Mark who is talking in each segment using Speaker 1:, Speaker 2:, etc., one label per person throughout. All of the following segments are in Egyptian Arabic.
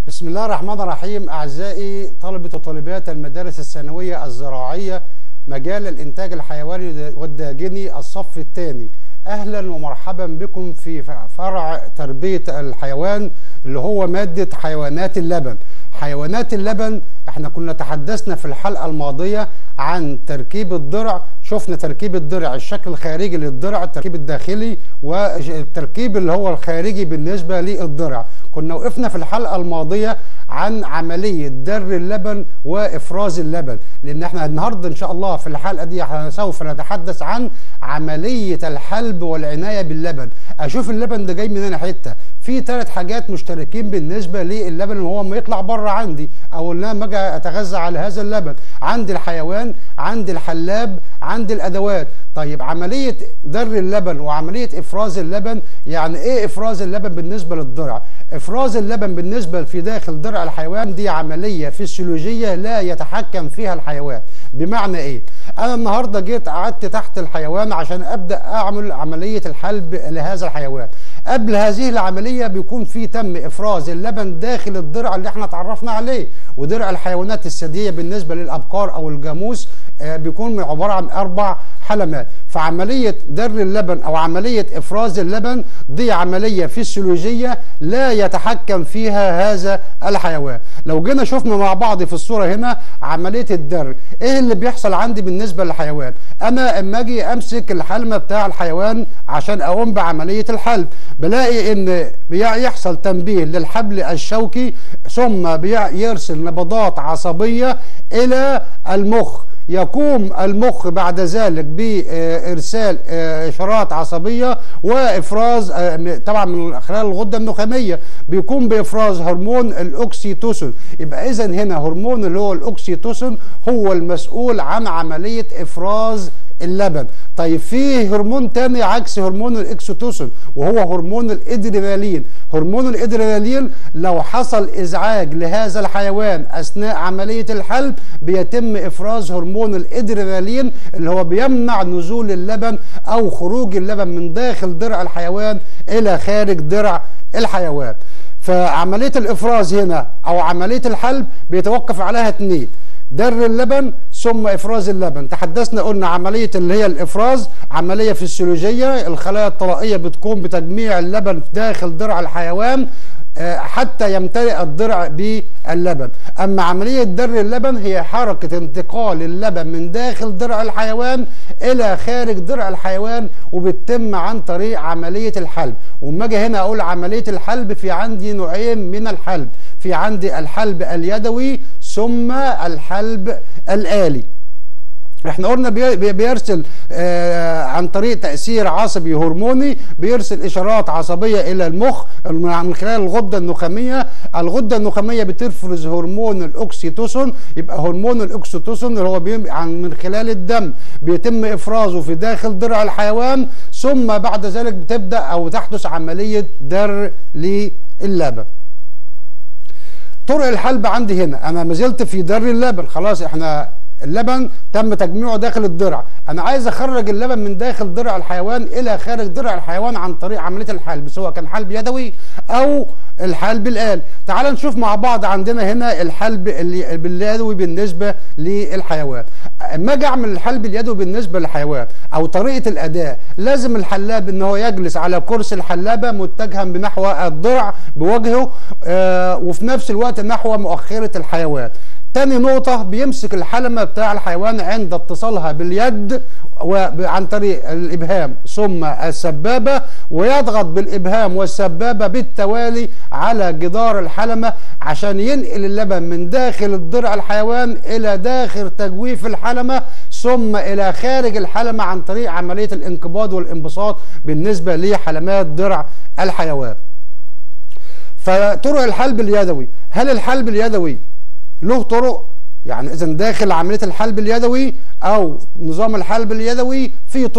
Speaker 1: بسم الله الرحمن الرحيم أعزائي طلبة وطالبات المدارس الثانوية الزراعية مجال الإنتاج الحيواني والداجني الصف الثاني أهلا ومرحبا بكم في فرع تربية الحيوان اللي هو مادة حيوانات اللبن حيوانات اللبن احنا كنا تحدثنا في الحلقة الماضية عن تركيب الضرع شفنا تركيب الضرع الشكل الخارجي للضرع التركيب الداخلي والتركيب اللي هو الخارجي بالنسبة للضرع كنا وقفنا في الحلقة الماضية عن عملية در اللبن وإفراز اللبن لأن احنا النهاردة إن شاء الله في الحلقة دي سوف نتحدث عن عملية الحلب والعناية باللبن أشوف اللبن ده جاي من أنا حتة في ثلاث حاجات مشتركين بالنسبة للبن اللي هو ما يطلع بره عندي أو لما أجي أتغذى على هذا اللبن عند الحيوان عند الحلاب عند الأدوات طيب عملية در اللبن وعملية إفراز اللبن يعني إيه إفراز اللبن بالنسبة للضرع افراز اللبن بالنسبه في داخل درع الحيوان دي عمليه فسيولوجيه لا يتحكم فيها الحيوان بمعنى ايه انا النهارده جيت قعدت تحت الحيوان عشان ابدا اعمل عمليه الحلب لهذا الحيوان قبل هذه العمليه بيكون في تم افراز اللبن داخل الضرع اللي احنا اتعرفنا عليه ودرع الحيوانات الثدييه بالنسبه للابقار او الجاموس بيكون عباره عن اربع حلمات فعمليه در اللبن او عمليه افراز اللبن دي عمليه فسيولوجيه لا يتحكم فيها هذا الحيوان لو جينا شفنا مع بعض في الصوره هنا عمليه الدر ايه اللي بيحصل عندي بالنسبه للحيوان انا اما اجي امسك الحلمه بتاع الحيوان عشان اقوم بعمليه الحلب بلاقي ان بيحصل تنبيه للحبل الشوكي ثم بيرسل نبضات عصبيه الى المخ يقوم المخ بعد ذلك بارسال اشارات عصبيه وافراز طبعا من خلال الغده النخاميه بيقوم بافراز هرمون الاكسيتوسين يبقى اذا هنا هرمون اللي هو الاكسيتوسين هو المسؤول عن عمليه افراز اللبن طيب في هرمون تاني عكس هرمون الاكسيتوسين وهو هرمون الادرينالين هرمون الادرينالين لو حصل ازعاج لهذا الحيوان اثناء عمليه الحلب بيتم افراز هرمون الادرينالين اللي هو بيمنع نزول اللبن او خروج اللبن من داخل درع الحيوان الى خارج درع الحيوان فعمليه الافراز هنا او عمليه الحلب بيتوقف عليها اثنين در اللبن ثم افراز اللبن تحدثنا قلنا عمليه اللي هي الافراز عمليه فسيولوجيه الخلايا الطلائيه بتقوم بتجميع اللبن داخل درع الحيوان حتى يمتلئ الضرع باللبن اما عمليه در اللبن هي حركه انتقال اللبن من داخل درع الحيوان الى خارج درع الحيوان وبتتم عن طريق عمليه الحلب وما اجي هنا اقول عمليه الحلب في عندي نوعين من الحلب في عندي الحلب اليدوي ثم الحلب الآلي احنا قلنا بيرسل آه عن طريق تأثير عصبي هرموني بيرسل إشارات عصبية إلى المخ من خلال الغدة النخامية الغدة النخامية بتفرز هرمون الأكسيتوسين يبقى هرمون الأكسيتوسين اللي هو من خلال الدم بيتم إفرازه في داخل درع الحيوان ثم بعد ذلك بتبدأ أو تحدث عملية در للبن طرق الحلب عندي هنا انا ما زلت في در اللبن خلاص احنا اللبن تم تجميعه داخل الضرع انا عايز اخرج اللبن من داخل ضرع الحيوان الى خارج ضرع الحيوان عن طريق عمليه الحلب سواء كان حلب يدوي او الحلب الآل تعال نشوف مع بعض عندنا هنا الحلب اليدوي بالنسبه للحيوان اما اجي اعمل الحلب اليدوي بالنسبه للحيوان او طريقه الاداء لازم الحلاب ان هو يجلس على كرسي الحلابه متجها بنحو الضرع بوجهه آه وفي نفس الوقت نحو مؤخره الحيوان تاني نقطة بيمسك الحلمة بتاع الحيوان عند اتصالها باليد وعن طريق الإبهام ثم السبابة ويضغط بالإبهام والسبابة بالتوالي على جدار الحلمة عشان ينقل اللبن من داخل الضرع الحيوان إلى داخل تجويف الحلمة ثم إلى خارج الحلمة عن طريق عملية الانقباض والانبساط بالنسبة لحلمات ضرع الحيوان فطرق الحلب اليدوي هل الحلب اليدوي له طرق يعني اذا داخل عمليه الحلب اليدوي او نظام الحلب اليدوي في طرق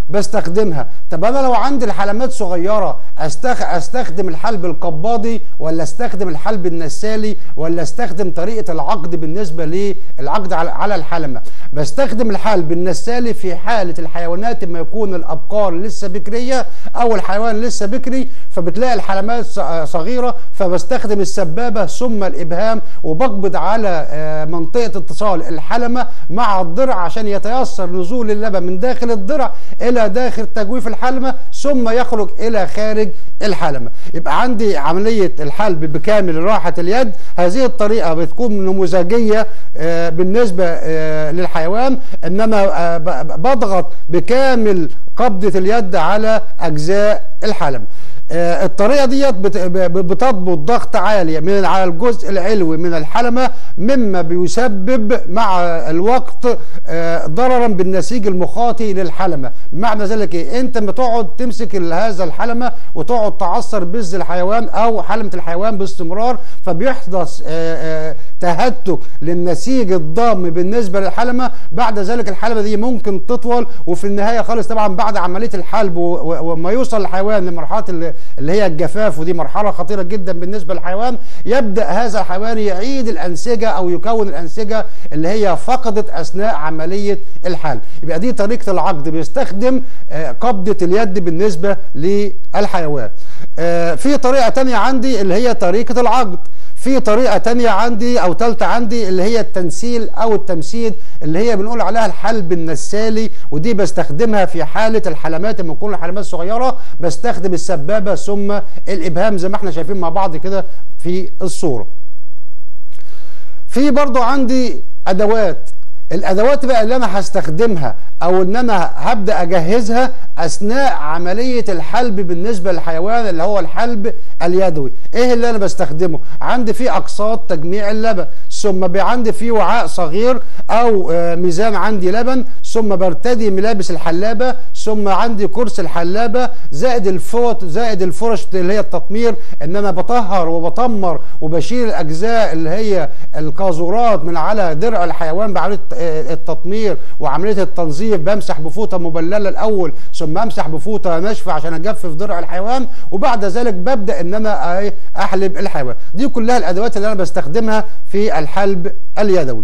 Speaker 1: بستخدمها طب انا لو عندي الحلمات صغيره أستخ... استخدم الحلب القباضي ولا استخدم الحلب النسالي ولا استخدم طريقه العقد بالنسبه للعقد على على الحلمه بستخدم الحلب النسالي في حاله الحيوانات ما يكون الابقار لسه بكريه او الحيوان لسه بكري فبتلاقي الحلمات صغيره فبستخدم السبابه ثم الابهام وبقبض على منطقه اتصال الحلمه مع الضرع عشان يتيسر نزول اللبن من داخل الضرع الى داخل تجويف الحلمه ثم يخرج الى خارج الحلمه يبقى عندي عمليه الحلب بكامل راحه اليد هذه الطريقه بتكون نموذجيه بالنسبه للحيوان ان انا بضغط بكامل قبضه اليد على اجزاء الحلمه الطريقه ديت بتضبط ضغط عالي من على الجزء العلوي من الحلمه مما بيسبب مع الوقت ضررا بالنسيج المخاطي للحلمه معنى ذلك ايه انت لما تقعد تمسك هذا الحلمه وتقعد تعصر بز الحيوان او حلمه الحيوان باستمرار فبيحدث تهتك للنسيج الضام بالنسبه للحلمه بعد ذلك الحلمه دي ممكن تطول وفي النهايه خالص طبعا بعد عمليه الحلب وما يوصل الحيوان لمرحله اللي هي الجفاف ودي مرحله خطيره جدا بالنسبه للحيوان يبدا هذا الحيوان يعيد الانسجه او يكون الانسجه اللي هي فقدت اثناء عمليه الحلب يبقى دي طريقه العقد بيستخدم قبضه اليد بالنسبه للحيوان في طريقه تانية عندي اللي هي طريقه العقد في طريقة تانية عندي أو تالتة عندي اللي هي التنسيل أو التمسيد اللي هي بنقول عليها الحلب النسالي ودي بستخدمها في حالة الحلمات لما تكون الحلمات صغيرة بستخدم السبابة ثم الإبهام زي ما احنا شايفين مع بعض كده في الصورة. في برضو عندي أدوات الادوات بقى اللي انا هستخدمها او ان انا هبدا اجهزها اثناء عمليه الحلب بالنسبه للحيوان اللي هو الحلب اليدوي ايه اللي انا بستخدمه عندي فيه اقساط تجميع اللبن ثم عندي فيه وعاء صغير او ميزان عندي لبن ثم برتدي ملابس الحلابه ثم عندي كرسي الحلابه زائد الفوط زائد الفرش اللي هي التطمير ان انا بطهر وبطمر وبشيل الاجزاء اللي هي القاذورات من على درع الحيوان بعمليه التطمير وعمليه التنظيف بمسح بفوطه مبلله الاول ثم امسح بفوطه ناشفه عشان اجفف درع الحيوان وبعد ذلك ببدا ان انا احلب الحيوان دي كلها الادوات اللي انا بستخدمها في الحلب اليدوي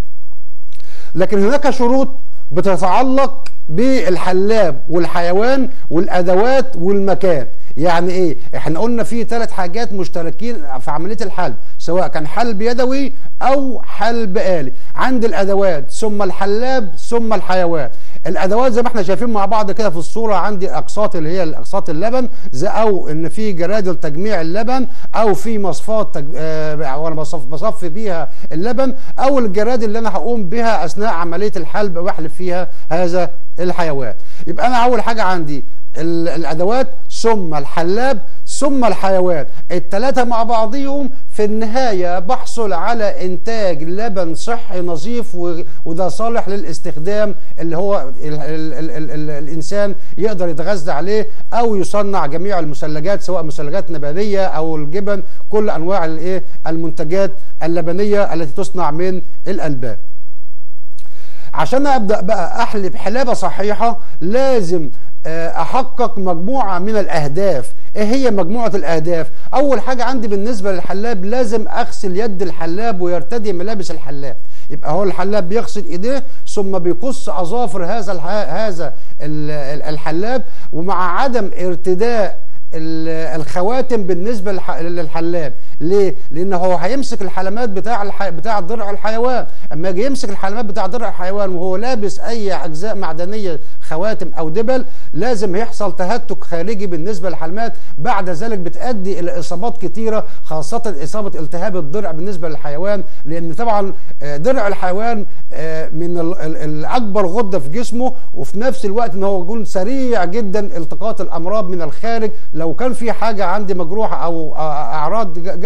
Speaker 1: لكن هناك شروط بتتعلق بالحلاب والحيوان والادوات والمكان يعني ايه احنا قلنا في ثلاث حاجات مشتركين في عمليه الحلب سواء كان حلب يدوي او حلب آلي عند الادوات ثم الحلاب ثم الحيوان الادوات زي ما احنا شايفين مع بعض كده في الصوره عندي اقساط اللي هي اقساط اللبن زي او ان في جرادل تجميع اللبن او في مصفات تج... آه وانا بصف بصفي بيها اللبن او الجرادل اللي انا هقوم بها اثناء عمليه الحلب واحلب فيها هذا الحيوان يبقى انا اول حاجه عندي الادوات ثم الحلاب ثم الحيوان الثلاثة مع بعضهم في النهاية بحصل على إنتاج لبن صحي نظيف وده صالح للاستخدام اللي هو ال ال ال ال ال الإنسان يقدر يتغذى عليه أو يصنع جميع المثلجات سواء مثلجات نباتية أو الجبن كل أنواع الإيه المنتجات اللبنية التي تصنع من الألبان عشان أبدأ بقى أحلب حلابة صحيحة لازم احقق مجموعه من الاهداف ايه هي مجموعه الاهداف اول حاجه عندي بالنسبه للحلاب لازم اغسل يد الحلاب ويرتدي ملابس الحلاب يبقى هو الحلاب بيغسل ايديه ثم بيقص اظافر هذا هذا الحلاب ومع عدم ارتداء الخواتم بالنسبه للحلاب ليه لان هو هيمسك الحلمات بتاع الح... بتاع ضرع الحيوان اما يجي يمسك الحلمات بتاع ضرع الحيوان وهو لابس اي اجزاء معدنيه خواتم او دبل لازم يحصل تهتك خارجي بالنسبه للحلمات بعد ذلك بتؤدي الى اصابات كتيره خاصه اصابه التهاب الضرع بالنسبه للحيوان لان طبعا ضرع الحيوان من الاكبر غده في جسمه وفي نفس الوقت ان هو يكون سريع جدا التقاط الامراض من الخارج لو كان في حاجه عندي مجروحه او اعراض جرح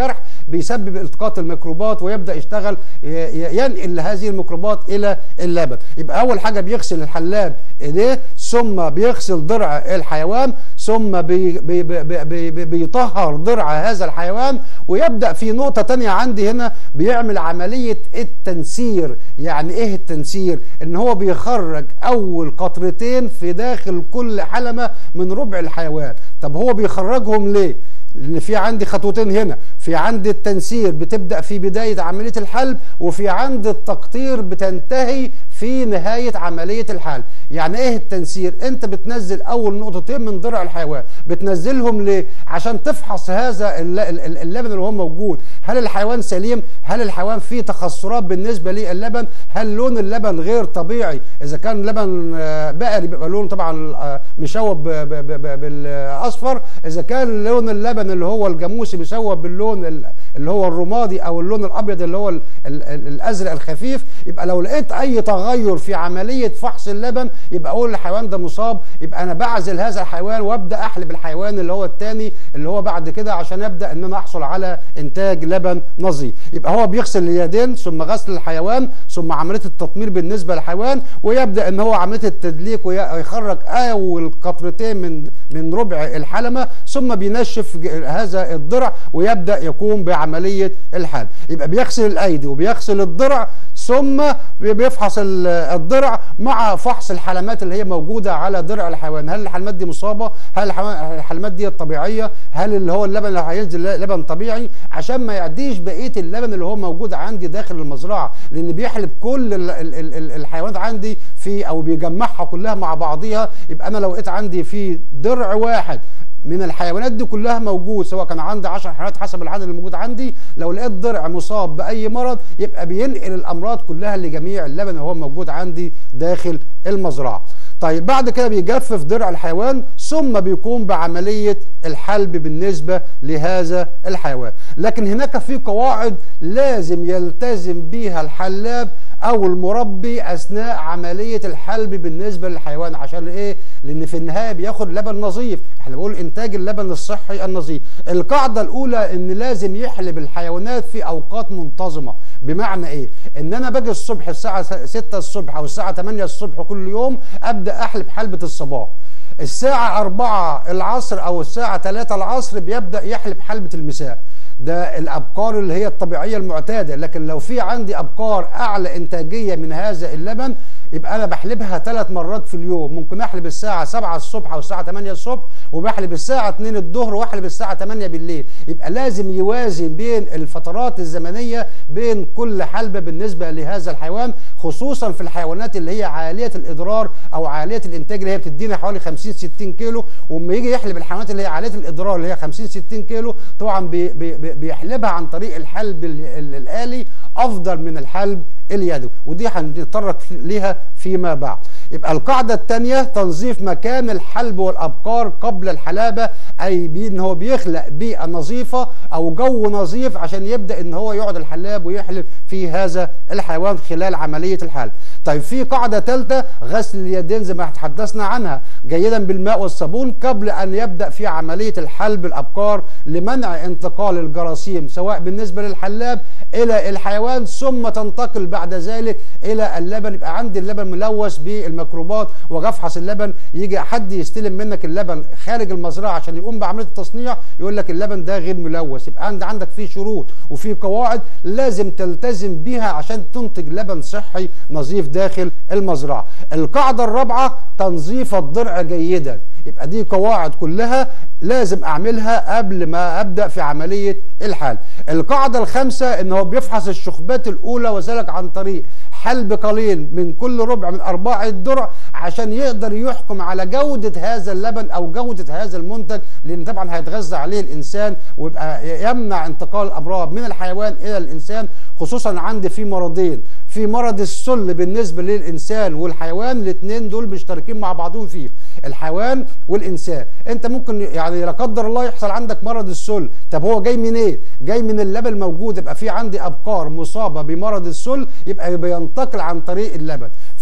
Speaker 1: بيسبب التقاط الميكروبات ويبدا يشتغل ي- ي- ينقل هذه الميكروبات الى اللبن يبقى اول حاجه بيغسل الحلاب ايديه ثم بيغسل ضرع الحيوان ثم بي بي بي بي بي بيطهر ضرع هذا الحيوان ويبدا في نقطه تانية عندي هنا بيعمل عمليه التنسير يعني ايه التنسير ان هو بيخرج اول قطرتين في داخل كل حلمه من ربع الحيوان طب هو بيخرجهم ليه لان في عندي خطوتين هنا في عندي التنسير بتبدا في بدايه عمليه الحلب وفي عندي التقطير بتنتهي في نهايه عمليه الحلب يعني ايه التنسير انت بتنزل اول نقطتين من ضرع الحيوان بتنزلهم ليه عشان تفحص هذا الل- ال- اللبن اللي هو موجود هل الحيوان سليم هل الحيوان فيه تخثرات بالنسبه للبن هل لون اللبن غير طبيعي اذا كان لبن آه، بقري بيبقى لونه طبعا آه، مشوب ب- ب- ب- بالاصفر اذا كان لون اللبن اللي هو الجاموسي مشوب باللون ال- اللي هو الرمادي او اللون الابيض اللي هو ال- ال- ال- الازرق الخفيف يبقى لو لقيت اي تغير في عمليه فحص اللبن يبقى اقول الحيوان ده مصاب يبقى انا بعزل هذا الحيوان وابدا احلب الحيوان اللي هو الثاني اللي هو بعد كده عشان ابدا ان انا احصل على انتاج لبن نظيف يبقى هو بيغسل اليدين ثم غسل الحيوان ثم عمليه التطمير بالنسبه للحيوان ويبدا ان هو عمليه التدليك ويخرج اول قطرتين من من ربع الحلمه ثم بينشف ج- هذا الضرع ويبدا يقوم بعمليه الحلب يبقى بيغسل الايدي وبيغسل الضرع ثم بيفحص ال- الضرع مع فحص الحلمات اللي هي موجوده على ضرع الحيوان هل الحلمات دي مصابه هل الحيوان- الحلمات دي طبيعيه هل اللي هو اللبن اللي هينزل لبن طبيعي عشان ما يعديش بقيه اللبن اللي هو موجود عندي داخل المزرعه لان بيحلب كل ال- ال- ال- ال- الحيوانات عندي في او بيجمعها كلها مع بعضيها يبقى انا لو لقيت عندي في ضرع واحد من الحيوانات دي كلها موجود سواء كان عندي 10 حيوانات حسب العدد اللي موجود عندي لو لقيت ضرع مصاب باي مرض يبقى بينقل الامراض كلها لجميع اللبن اللي هو موجود عندي داخل المزرعه طيب بعد كده بيجفف ضرع الحيوان ثم بيقوم بعمليه الحلب بالنسبه لهذا الحيوان لكن هناك في قواعد لازم يلتزم بيها الحلاب او المربي اثناء عمليه الحلب بالنسبه للحيوان عشان ايه لان في النهايه بياخد لبن نظيف احنا بنقول انتاج اللبن الصحي النظيف القاعده الاولى ان لازم يحلب الحيوانات في اوقات منتظمه بمعنى ايه ان انا باجي الصبح الساعه 6 الصبح او الساعه 8 الصبح كل يوم ابدا احلب حلبه الصباح الساعة 4 العصر أو الساعة 3 العصر بيبدأ يحلب حلبة المساء ده الأبقار اللي هي الطبيعية المعتادة لكن لو في عندي أبقار أعلى إنتاجية من هذا اللبن يبقى أنا بحلبها ثلاث مرات في اليوم ممكن أحلب الساعة 7 الصبح أو الساعة 8 الصبح وبحلب الساعة 2 الظهر وأحلب الساعة 8 بالليل يبقى لازم يوازن بين الفترات الزمنية بين كل حلبة بالنسبة لهذا الحيوان خصوصا في الحيوانات اللي هي عالية الإضرار أو عالية الإنتاج اللي هي بتدينا حوالي 50 60 كيلو وأما يجي يحلب الحيوانات اللي هي عالية الإضرار اللي هي 50 60 كيلو طبعا بي بي بي- بيحلبها عن طريق الحلب ال- ال- الآلي أفضل من الحلب اليدوي ودي هنتطرق في- ليها فيما بعد يبقى القاعدة الثانية تنظيف مكان الحلب والأبقار قبل الحلابة أي بي- إن هو بيخلق بيئة نظيفة أو جو نظيف عشان يبدأ إن هو يقعد الحلاب ويحلب في هذا الحيوان خلال عملية الحلب طيب في قاعدة ثالثة غسل اليدين زي ما تحدثنا عنها جيدا بالماء والصابون قبل أن يبدأ في عملية الحلب الأبقار لمنع انتقال الجراثيم سواء بالنسبة للحلاب إلى الحيوان ثم تنتقل بعد ذلك إلى اللبن يبقى عندي اللبن ملوث بالميكروبات وجفحص اللبن يجي حد يستلم منك اللبن خارج المزرعة عشان يقوم بعملية التصنيع يقول لك اللبن ده غير ملوث يبقى عند عندك في شروط وفي قواعد لازم تلتزم بيها عشان تنتج لبن صحي نظيف داخل المزرعة القاعدة الرابعة تنظيف الضرع جيدا يبقى دي قواعد كلها لازم اعملها قبل ما ابدا في عمليه الحل القاعده الخامسه ان هو بيفحص الشخبات الاولى وذلك عن طريق حلب قليل من كل ربع من ارباع الضرع عشان يقدر يحكم على جوده هذا اللبن او جوده هذا المنتج لان طبعا هيتغذى عليه الانسان ويبقى يمنع انتقال الامراض من الحيوان الى الانسان خصوصا عندي في مرضين في مرض السل بالنسبه للانسان والحيوان الاثنين دول مشتركين مع بعضهم فيه الحيوان والانسان انت ممكن يعني لا قدر الله يحصل عندك مرض السل طب هو جاي من ايه جاي من اللبن الموجود يبقى في عندي ابقار مصابه بمرض السل يبقى بينتقل عن طريق اللبن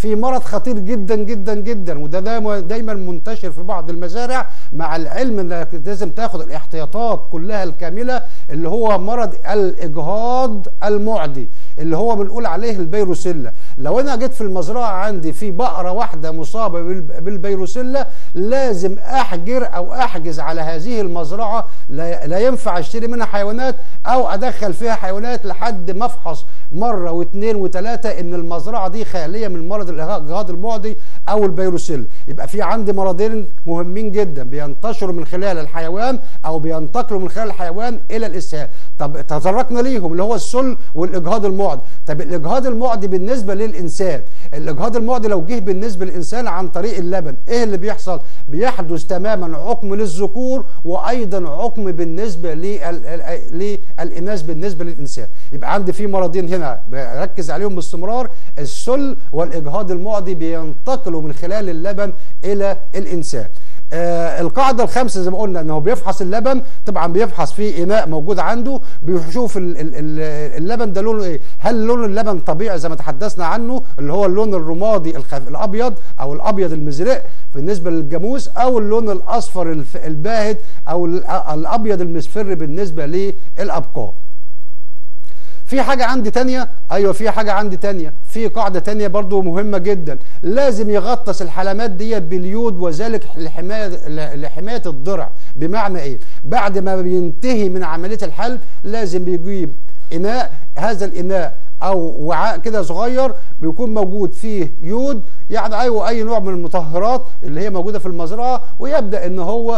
Speaker 1: في مرض خطير جدا جدا جدا وده دايما دايما منتشر في بعض المزارع مع العلم انك لازم تاخد الاحتياطات كلها الكامله اللي هو مرض الاجهاض المعدي اللي هو بنقول عليه البيروسيلا لو انا جيت في المزرعه عندي في بقره واحده مصابه بالبيروسيلا لازم احجر او احجز على هذه المزرعه لا, لا ينفع اشتري منها حيوانات او ادخل فيها حيوانات لحد ما افحص مره واثنين وثلاثه ان المزرعه دي خاليه من مرض الاجهاض المعدي او البيروسيلا يبقى في عندي مرضين مهمين جدا بينتشروا من خلال الحيوان او بينتقلوا من خلال الحيوان الى الاسهال طب تطرقنا ليهم اللي هو السل والاجهاض المعدي طب الاجهاض المعدي بالنسبه للانسان الاجهاض المعدي لو جه بالنسبه للانسان عن طريق اللبن ايه اللي بيحصل بيحدث تماما عقم للذكور وايضا عقم بالنسبه للاناث بالنسبه للانسان يبقى عندي في مرضين هنا بركز عليهم باستمرار السل والاجهاض المعدي بينتقلوا من خلال اللبن الى الانسان آه القاعده الخامسه زي ما قلنا انه بيفحص اللبن طبعا بيفحص في اناء موجود عنده بيشوف ال ال ال اللبن ده لونه ايه هل لون اللبن طبيعي زي ما تحدثنا عنه اللي هو اللون الرمادي الخف الابيض او الابيض المزرق بالنسبه للجاموس او اللون الاصفر الباهت او الابيض المصفر بالنسبه للابقار في حاجة عندي تانية ايوه في حاجة عندي تانية في قاعدة تانية برضو مهمة جدا لازم يغطس الحلمات ديت باليود وذلك لحماية لحماية الضرع بمعنى ايه بعد ما بينتهي من عملية الحلب لازم بيجيب اناء هذا الاناء او وعاء كده صغير بيكون موجود فيه يود يعني ايوه اي نوع من المطهرات اللي هي موجوده في المزرعه ويبدا ان هو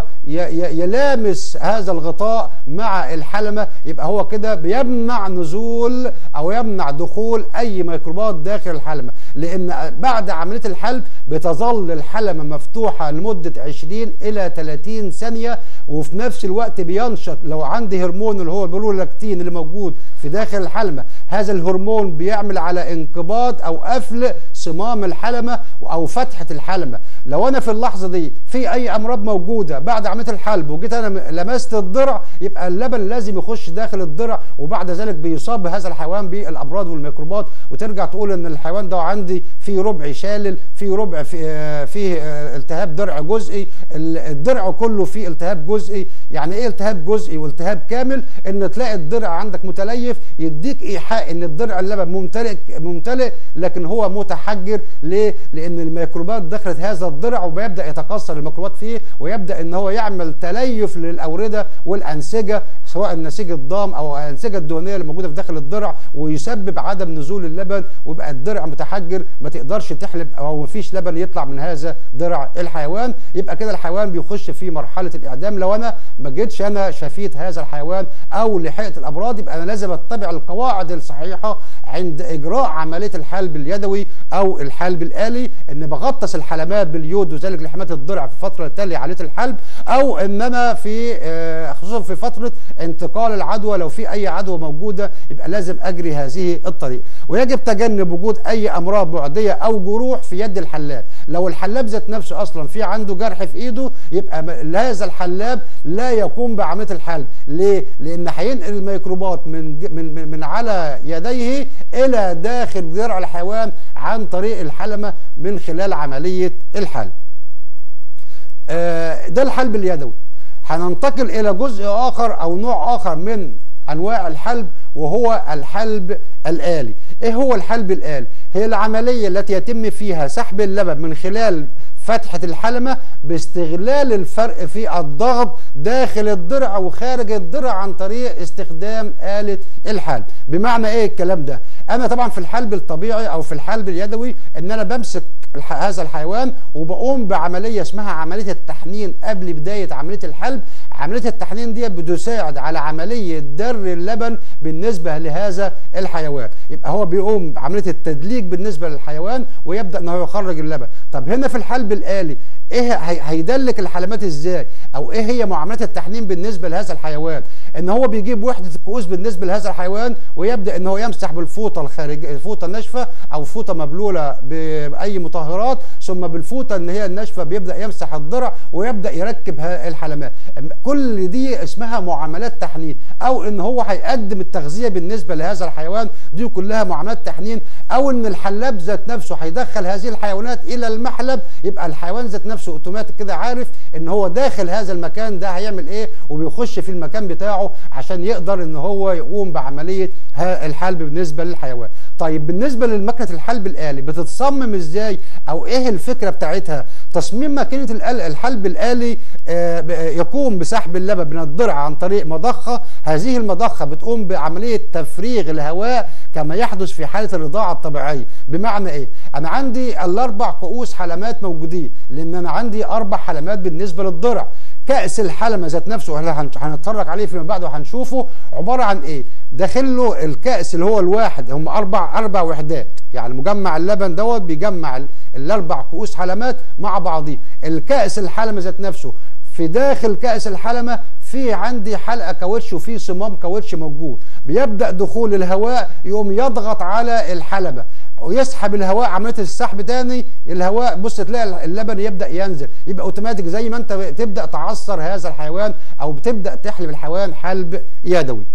Speaker 1: يلامس هذا الغطاء مع الحلمه يبقى هو كده بيمنع نزول او يمنع دخول اي ميكروبات داخل الحلمه لان بعد عمليه الحلب بتظل الحلمه مفتوحه لمده 20 الى 30 ثانيه وفي نفس الوقت بينشط لو عندي هرمون اللي هو البرولاكتين اللي موجود في داخل الحلمه هذا الهرمون بيعمل على انقباض او قفل صمام الحلمه او فتحه الحلمه لو انا في اللحظه دي في اي امراض موجوده بعد عمليه الحلب وجيت انا لمست الضرع يبقى اللبن لازم يخش داخل الضرع وبعد ذلك بيصاب هذا الحيوان بالامراض والميكروبات وترجع تقول ان الحيوان ده عندي فيه ربع شالل فيه ربع فيه, فيه التهاب درع جزئي الضرع كله فيه التهاب جزئي يعني ايه التهاب جزئي والتهاب كامل ان تلاقي الضرع عندك متليف يديك ايحاء ان الضرع اللبن ممتلئ ممتلئ لكن هو متحجر ليه لان الميكروبات دخلت هذا الضرع وبيبدا يتكسر الميكروبات فيه ويبدا ان هو يعمل تليف للاورده والانسجه سواء النسيج الضام او الانسجه الدهنيه اللي موجوده في داخل الضرع ويسبب عدم نزول اللبن ويبقى الضرع متحجر ما تقدرش تحلب او ما فيش لبن يطلع من هذا ضرع الحيوان يبقى كده الحيوان بيخش في مرحله الاعدام لو انا ما جيتش انا شفيت هذا الحيوان او لحقت الامراض يبقى انا لازم اتبع القواعد الصحيحه عند اجراء عمليه الحلب اليدوي او الحلب الالي ان بغطس الحلمات باليود وذلك لحمايه الضرع في الفتره التاليه عمليه الحلب او ان انا في خصوصا في فتره انتقال العدوى لو في اي عدوى موجوده يبقى لازم اجري هذه الطريقه ويجب تجنب وجود اي امراض معديه او جروح في يد الحلاب لو الحلاب ذات نفسه اصلا في عنده جرح في ايده يبقى هذا الحلاب لا يقوم بعمليه الحلب ليه لان هينقل الميكروبات من من من على يديه الى داخل ذرع الحيوان عن طريق الحلمه من خلال عمليه الحلب آه ده الحلب اليدوي هننتقل الى جزء اخر او نوع اخر من انواع الحلب وهو الحلب الآلي ايه هو الحلب الآلي هي العملية التي يتم فيها سحب اللبن من خلال فتحة الحلمة باستغلال الفرق في الضغط داخل الضرع وخارج الضرع عن طريق استخدام آلة الحلب بمعنى ايه الكلام ده انا طبعا في الحلب الطبيعي او في الحلب اليدوي ان انا بمسك هذا الحيوان وبقوم بعمليه اسمها عمليه التحنين قبل بدايه عمليه الحلب عمليه التحنين دي بتساعد على عمليه در اللبن بالنسبه لهذا الحيوان يبقى هو بيقوم بعمليه التدليك بالنسبه للحيوان ويبدا ان هو يخرج اللبن طب هنا في الحلب الالي ايه هي- هيدلك الحلمات ازاي او ايه هي معاملات التحنين بالنسبه لهذا الحيوان ان هو بيجيب وحده الكؤوس بالنسبه لهذا الحيوان ويبدا ان هو يمسح بالفوطه الخارج الفوطه الناشفه او فوطه مبلوله باي مطهرات ثم بالفوطه ان هي الناشفه بيبدا يمسح الضرع ويبدا يركب ها- الحلمات كل دي اسمها معاملات تحنين او ان هو هيقدم التغذيه بالنسبه لهذا الحيوان دي كلها معاملات تحنين او ان الحلاب ذات نفسه هيدخل هذه الحيوانات الى المحلب يبقى الحيوان ذات نفسه اوتوماتيك كده عارف ان هو داخل هذا المكان ده هيعمل ايه وبيخش في المكان بتاعه عشان يقدر ان هو يقوم بعمليه ها- الحلب بالنسبه للحيوان طيب بالنسبه لماكينه الحلب الالي بتتصمم ازاي او ايه الفكره بتاعتها تصميم ماكينه الآل- الحلب الالي آه، ب- آه، يقوم بسحب اللبن من الضرع عن طريق مضخه هذه المضخه بتقوم بعمليه تفريغ الهواء كما يحدث في حاله الرضاعه الطبيعيه بمعنى ايه انا عندي الاربع كؤوس حلمات موجودين لان انا عندي اربع حلمات بالنسبه للضرع كأس الحلمة ذات نفسه اللي هن- هنتفرج عليه فيما بعد وهنشوفه عبارة عن ايه؟ داخل له الكأس اللي هو الواحد هم أربع أربع وحدات يعني مجمع اللبن دوت بيجمع ال- الأربع كؤوس حلمات مع بعضيه الكأس الحلمة ذات نفسه في داخل كأس الحلمة في عندي حلقة كاوتش وفي صمام كاوتش موجود بيبدأ دخول الهواء يقوم يضغط على الحلبة ويسحب الهواء عمليه السحب تاني الهواء بص تلاقي اللبن يبدا ينزل يبقى اوتوماتيك زي ما انت تبدا تعصر هذا الحيوان او بتبدا تحلب الحيوان حلب يدوي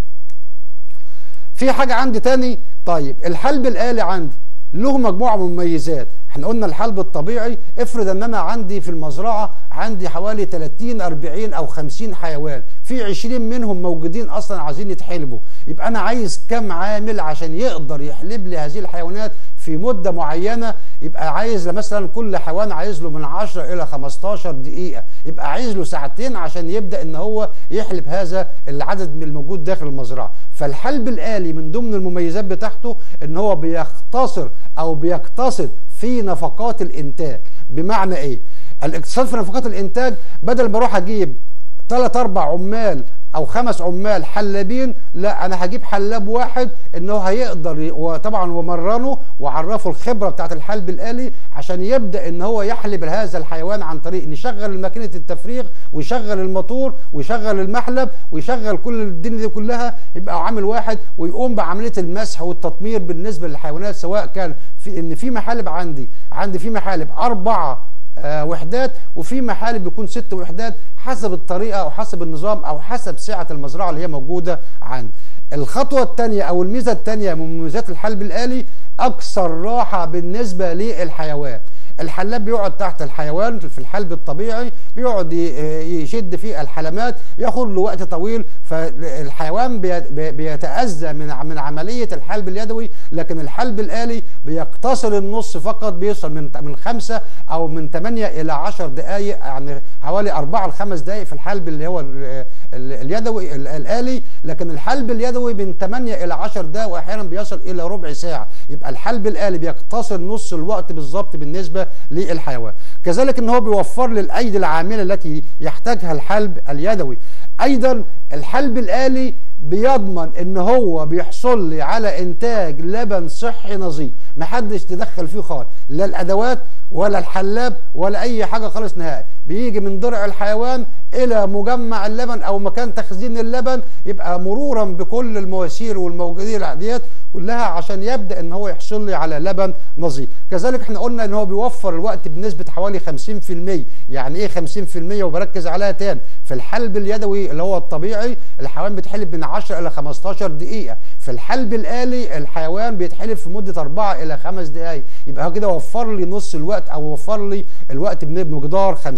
Speaker 1: في حاجه عندي تاني طيب الحلب الالي عندي له مجموعه من المميزات احنا قلنا الحلب الطبيعي افرض ان انا عندي في المزرعه عندي حوالي 30 40 او 50 حيوان في 20 منهم موجودين اصلا عايزين يتحلبوا يبقى انا عايز كم عامل عشان يقدر يحلب لي هذه الحيوانات في مده معينه يبقى عايز مثلا كل حيوان عايز له من 10 الى 15 دقيقه يبقى عايز له ساعتين عشان يبدا ان هو يحلب هذا العدد من الموجود داخل المزرعه فالحلب الالي من ضمن المميزات بتاعته ان هو بيختصر او بيقتصد في نفقات الانتاج بمعنى ايه الاقتصاد في نفقات الانتاج بدل ما اروح اجيب ثلاث اربع عمال او خمس عمال حلابين لا انا هجيب حلاب واحد انه هيقدر ي- وطبعا ومرنه وعرفه الخبره بتاعت الحلب الالي عشان يبدا ان هو يحلب هذا الحيوان عن طريق نشغل ماكينه التفريغ ويشغل الموتور ويشغل المحلب ويشغل كل الدنيا دي كلها يبقى عامل واحد ويقوم بعمليه المسح والتطمير بالنسبه للحيوانات سواء كان في ان في محالب عندي عندي في محالب اربعه آه، وحدات وفي محالب بيكون ست وحدات حسب الطريقه او حسب النظام او حسب سعه المزرعه اللي هي موجوده عندي. الخطوه الثانيه او الميزه الثانيه من مميزات الحلب الالي اكثر راحه بالنسبه للحيوان. الحلاب بيقعد تحت الحيوان في الحلب الطبيعي بيقعد ي- يشد فيه الحلمات ياخد له وقت طويل فالحيوان بي- بي- بيتأذى من ع- من عملية الحلب اليدوي لكن الحلب الآلي بيقتصر النص فقط بيوصل من من خمسة أو من 8 إلى 10 دقائق يعني حوالي 4 ل 5 دقائق في الحلب اللي هو ال- ال- اليدوي ال- الآلي لكن الحلب اليدوي من 8 إلى 10 دقائق وأحيانا بيصل إلى ربع ساعة يبقى الحلب الآلي بيقتصر نص الوقت بالظبط بالنسبة للحيوان كذلك ان هو بيوفر لي الايدي العامله التي يحتاجها الحلب اليدوي ايضا الحلب الالي بيضمن ان هو بيحصل لي على انتاج لبن صحي نظيف محدش تدخل فيه خالص لا الادوات ولا الحلاب ولا اي حاجه خالص نهائي بيجي من درع الحيوان الى مجمع اللبن او مكان تخزين اللبن يبقى مرورا بكل المواسير والموجودين ديت كلها عشان يبدا ان هو يحصل لي على لبن نظيف كذلك احنا قلنا ان هو بيوفر الوقت بنسبه حوالي 50% يعني ايه 50% وبركز عليها تاني في الحلب اليدوي اللي هو الطبيعي الحيوان بيتحلب من 10 الى 15 دقيقه في الحلب الالي الحيوان بيتحلب في مده 4 الى 5 دقائق يبقى هو كده وفر لي نص الوقت او وفر لي الوقت بمقدار 50%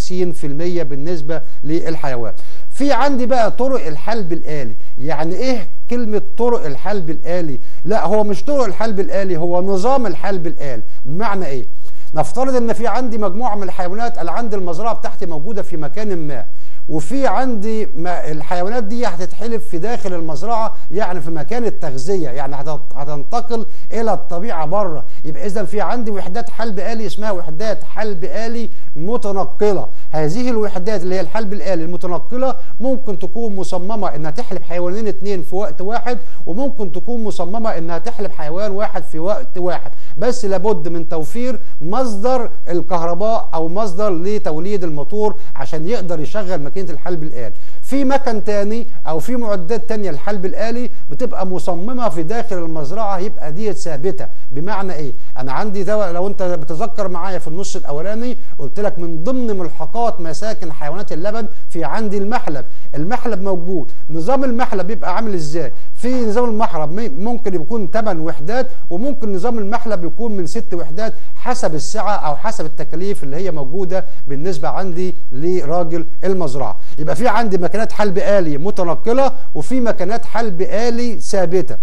Speaker 1: بالنسبه للحيوان في عندي بقى طرق الحلب الالي يعني ايه كلمه طرق الحلب الالي لا هو مش طرق الحلب الالي هو نظام الحلب الالي بمعنى ايه نفترض ان في عندي مجموعه من الحيوانات اللي عند المزرعه بتاعتي موجوده في مكان ما وفي عندي ما الحيوانات دي هتتحلب في داخل المزرعه يعني في مكان التغذيه يعني هتت- هتنتقل الى الطبيعه بره يبقى اذا في عندي وحدات حلب الي اسمها وحدات حلب الي متنقله هذه الوحدات اللي هي الحلب الآلي المتنقلة ممكن تكون مصممة انها تحلب حيوانين اتنين في وقت واحد وممكن تكون مصممة انها تحلب حيوان واحد في وقت واحد بس لابد من توفير مصدر الكهرباء او مصدر لتوليد الموتور عشان يقدر يشغل ماكينة الحلب الآلي في مكن تاني او في معدات تانية الحلب الآلي بتبقى مصممة في داخل المزرعة يبقى ديت ثابتة بمعنى ايه انا عندي ده لو انت بتذكر معايا في النص الاولاني قلت لك من ضمن ملحقات مساكن حيوانات اللبن في عندي المحلب المحلب موجود نظام المحلب بيبقى عامل ازاي في نظام المحلب ممكن يكون 8 وحدات وممكن نظام المحلب يكون من 6 وحدات حسب السعه او حسب التكاليف اللي هي موجوده بالنسبه عندي لراجل المزرعه يبقى في عندي مكانات حلب آلي متنقله وفي مكانات حلب آلي ثابته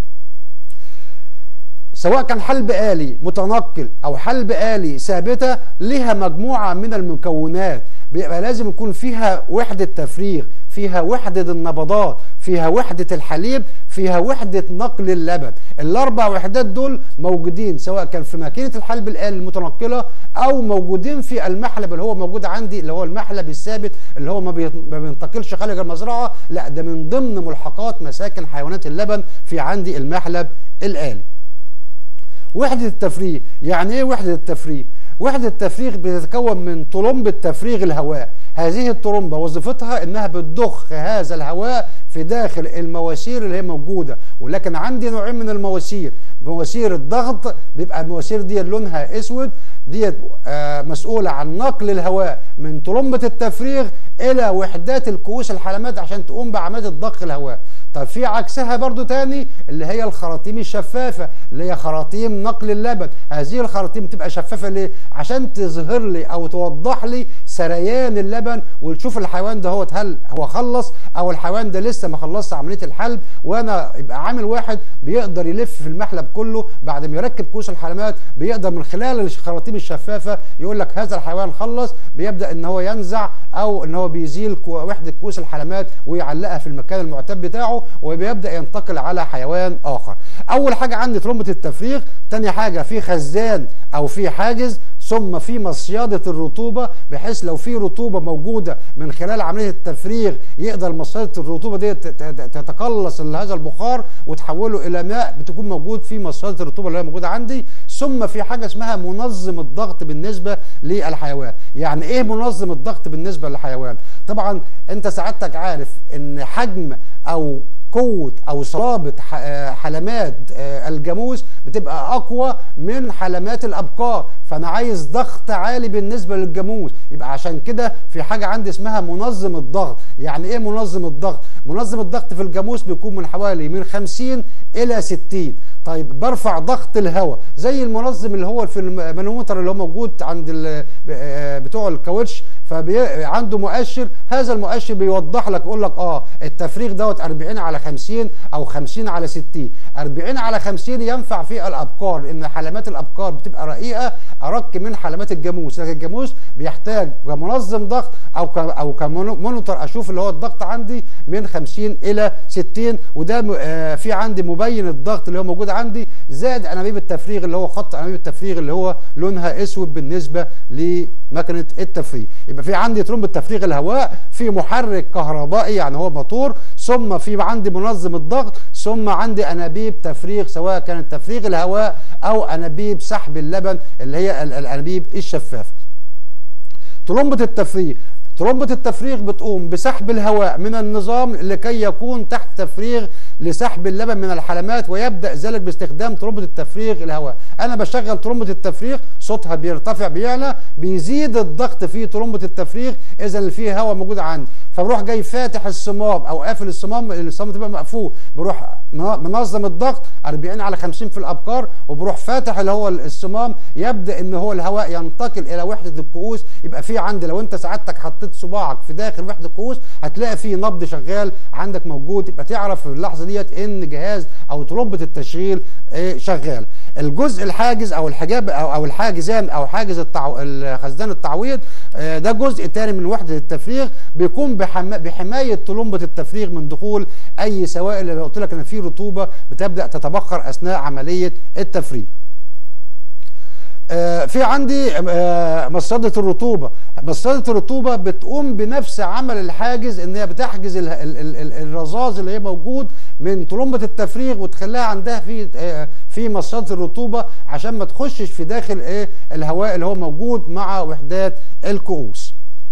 Speaker 1: سواء كان حلب آلي متنقل أو حلب آلي ثابتة لها مجموعة من المكونات بيبقى لازم يكون فيها وحدة تفريغ فيها وحدة النبضات فيها وحدة الحليب فيها وحدة نقل اللبن الأربع وحدات دول موجودين سواء كان في ماكينة الحلب الآلي المتنقلة أو موجودين في المحلب اللي هو موجود عندي اللي هو المحلب الثابت اللي هو ما بينتقلش خارج المزرعة لا ده من ضمن ملحقات مساكن حيوانات اللبن في عندي المحلب الآلي وحدة التفريغ يعني ايه وحدة التفريغ وحدة التفريغ بتتكون من طلمبة تفريغ الهواء هذه الطرمبة وظيفتها انها بتضخ هذا الهواء في داخل المواسير اللي هي موجودة ولكن عندي نوعين من المواسير مواسير الضغط بيبقى المواسير دي لونها اسود ديت آه مسؤولة عن نقل الهواء من طرمبة التفريغ الى وحدات الكؤوس الحلمات عشان تقوم بعملية ضخ الهواء طب في عكسها برضو تاني اللي هي الخراطيم الشفافة اللي هي خراطيم نقل اللبن هذه الخراطيم تبقى شفافة ليه عشان تظهر لي او توضح لي سريان اللبن وتشوف الحيوان ده هو هل هو خلص او الحيوان ده لسه ما خلصش عمليه الحلب وانا يبقى عامل واحد بيقدر يلف في المحلب كله بعد ما يركب كوس الحلمات بيقدر من خلال الخراطيم الشفافه يقول لك هذا الحيوان خلص بيبدا ان هو ينزع او ان هو بيزيل وحده كوس الحلمات ويعلقها في المكان المعتاد بتاعه وبيبدا ينتقل على حيوان اخر اول حاجه عندي ترمبه التفريغ تاني حاجه في خزان او في حاجز ثم في مصيادة الرطوبة بحيث لو في رطوبة موجودة من خلال عملية التفريغ يقدر مصيادة الرطوبة دي تتقلص هذا البخار وتحوله إلى ماء بتكون موجود في مصيادة الرطوبة اللي هي موجودة عندي ثم في حاجة اسمها منظم الضغط بالنسبة للحيوان يعني إيه منظم الضغط بالنسبة للحيوان طبعا أنت سعادتك عارف إن حجم أو قوة أو صلابة حلمات الجاموس بتبقى أقوى من حلمات الأبقار فأنا عايز ضغط عالي بالنسبة للجاموس يبقى عشان كده في حاجة عندي اسمها منظم الضغط يعني إيه منظم الضغط؟ منظم الضغط في الجاموس بيكون من حوالي من 50 إلى 60 طيب برفع ضغط الهواء زي المنظم اللي هو في المانومتر اللي هو موجود عند بتوع الكاوتش فعنده مؤشر هذا المؤشر بيوضح لك يقول لك اه التفريغ دوت 40 على 50 او 50 على 60 40 على 50 ينفع في الابقار لان حلمات الابقار بتبقى رقيقه ارق من حلمات الجاموس لكن الجاموس بيحتاج كمنظم ضغط او ك او كمونيتور اشوف اللي هو الضغط عندي من 50 الى 60 وده آه في عندي مبين الضغط اللي هو موجود عندي زائد انابيب التفريغ اللي هو خط انابيب التفريغ اللي هو لونها اسود بالنسبه لمكنه التفريغ يبقى في عندي ترمبة تفريغ الهواء في محرك كهربائي يعني هو موتور ثم في عندي منظم الضغط ثم عندي انابيب تفريغ سواء كانت تفريغ الهواء او انابيب سحب اللبن اللي هي الانابيب الشفافه ترمبة التفريغ ترمبة التفريغ بتقوم بسحب الهواء من النظام لكي يكون تحت تفريغ لسحب اللبن من الحلمات ويبدا ذلك باستخدام ترمبه التفريغ الهواء انا بشغل ترمبه التفريغ صوتها بيرتفع بيعلى بيزيد الضغط في ترمبه التفريغ اذا اللي فيه هواء موجود عندي فبروح جاي فاتح الصمام او قافل الصمام الصمام تبقى مقفول بروح منظم الضغط 40 على 50 في الابقار وبروح فاتح اللي هو الصمام يبدا ان هو الهواء ينتقل الى وحده الكؤوس يبقى في عندي لو انت سعادتك حطيت صباعك في داخل وحده الكؤوس هتلاقي في نبض شغال عندك موجود يبقى تعرف في اللحظه ديت ان جهاز او ترمبه التشغيل شغال الجزء الحاجز او الحجاب او او الحاجزان او حاجز التعو... خزان التعويض ده جزء تاني من وحده التفريغ بيكون بحم... بحمايه طلمبه التفريغ من دخول اي سوائل اللي قلت لك ان في رطوبه بتبدا تتبخر اثناء عمليه التفريغ آه، في عندي آه، مصيدة الرطوبة مصيدة الرطوبة بتقوم بنفس عمل الحاجز ان هي بتحجز ال- ال- ال- ال- الرذاذ اللي هي موجود من طلمبة التفريغ وتخليها عندها في آه، في مصيدة الرطوبة عشان ما تخشش في داخل ايه الهواء اللي هو موجود مع وحدات الكؤوس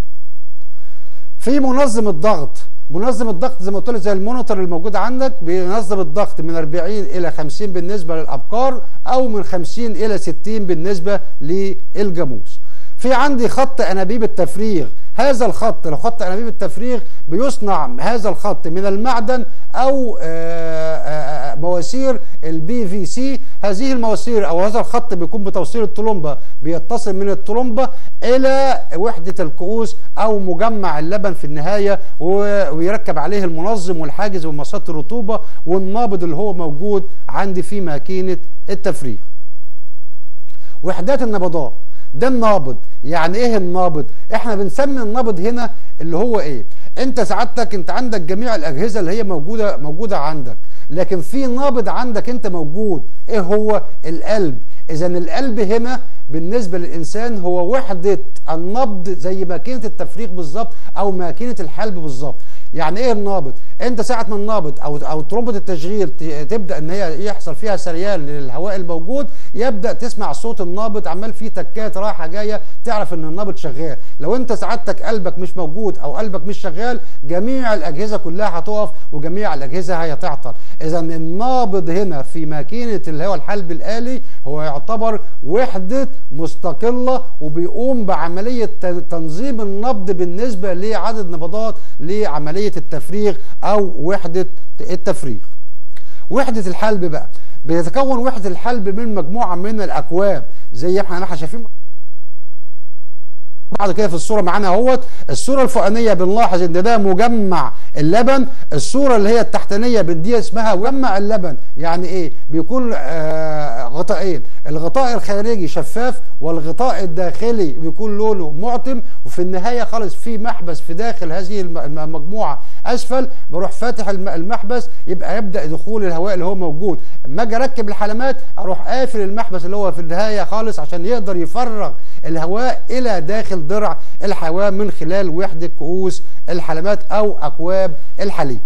Speaker 1: في منظم الضغط منظم الضغط زي ما قلت لك زي المونيتور الموجود عندك بينظم الضغط من 40 الى 50 بالنسبه للابقار او من 50 الى 60 بالنسبه للجاموس في عندي خط انابيب التفريغ هذا الخط لو خط انابيب التفريغ بيصنع هذا الخط من المعدن او آه، آه، آه، مواسير البي في سي هذه المواسير او هذا الخط بيكون بتوصيل الطلمبه بيتصل من الطلمبه الى وحده الكؤوس او مجمع اللبن في النهايه و- ويركب عليه المنظم والحاجز ومصات الرطوبه والنابض اللي هو موجود عندي في ماكينه التفريغ وحدات النبضات ده النابض يعني ايه النابض احنا بنسمي النابض هنا اللي هو ايه انت سعادتك انت عندك جميع الاجهزه اللي هي موجوده موجوده عندك لكن في نابض عندك انت موجود ايه هو القلب اذا القلب هنا بالنسبه للانسان هو وحده النبض زي ماكينه التفريغ بالظبط او ماكينه الحلب بالظبط يعني ايه النابض انت ساعه ما النابض او او ترمبه التشغيل ت- تبدا ان هي يحصل فيها سريان للهواء الموجود يبدا تسمع صوت النابض عمال فيه تكات رايحه جايه تعرف ان النابض شغال لو انت سعادتك قلبك مش موجود او قلبك مش شغال جميع الاجهزه كلها هتقف وجميع الاجهزه هتعطل اذا النابض هنا في ماكينه اللي هو الحلب الالي هو يعتبر وحده مستقله وبيقوم بعمليه تن- تنظيم النبض بالنسبه لعدد نبضات لعمليه التفريغ او وحده التفريغ وحده الحلب بقى بيتكون وحده الحلب من مجموعه من الاكواب زي ما احنا شايفين بعد كده في الصوره معانا اهوت الصوره الفوقانيه بنلاحظ ان ده مجمع اللبن الصوره اللي هي التحتانيه دي اسمها مجمع اللبن يعني ايه بيكون آه غطائين الغطاء الخارجي شفاف والغطاء الداخلي بيكون لونه معتم وفي النهايه خالص في محبس في داخل هذه الم- المجموعه اسفل بروح فاتح الم- المحبس يبقى يبدا دخول الهواء اللي هو موجود اما اجي اركب الحلمات اروح قافل المحبس اللي هو في النهايه خالص عشان يقدر يفرغ الهواء الى داخل ضرع الحيوان من خلال وحده كؤوس الحلمات او اكواب الحليب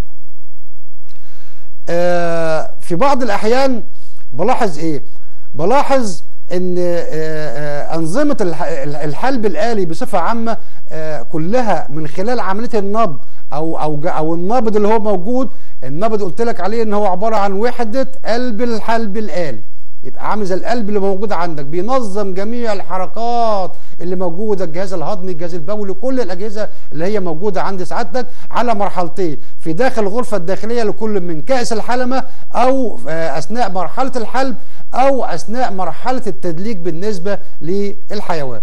Speaker 1: آه، في بعض الاحيان بلاحظ ايه بلاحظ ان آه، آه، انظمه الح- الحلب الالي بصفه عامه آه، كلها من خلال عمليه النبض او او ج- او النبض اللي هو موجود النبض قلت لك عليه ان هو عباره عن وحده قلب الحلب الالي يبقى عامل زي القلب اللي موجود عندك بينظم جميع الحركات اللي موجوده الجهاز الهضمي الجهاز البولي كل الاجهزه اللي هي موجوده عند سعادتك على مرحلتين في داخل الغرفه الداخليه لكل من كاس الحلمه او آه، اثناء مرحله الحلب او اثناء مرحله التدليك بالنسبه للحيوان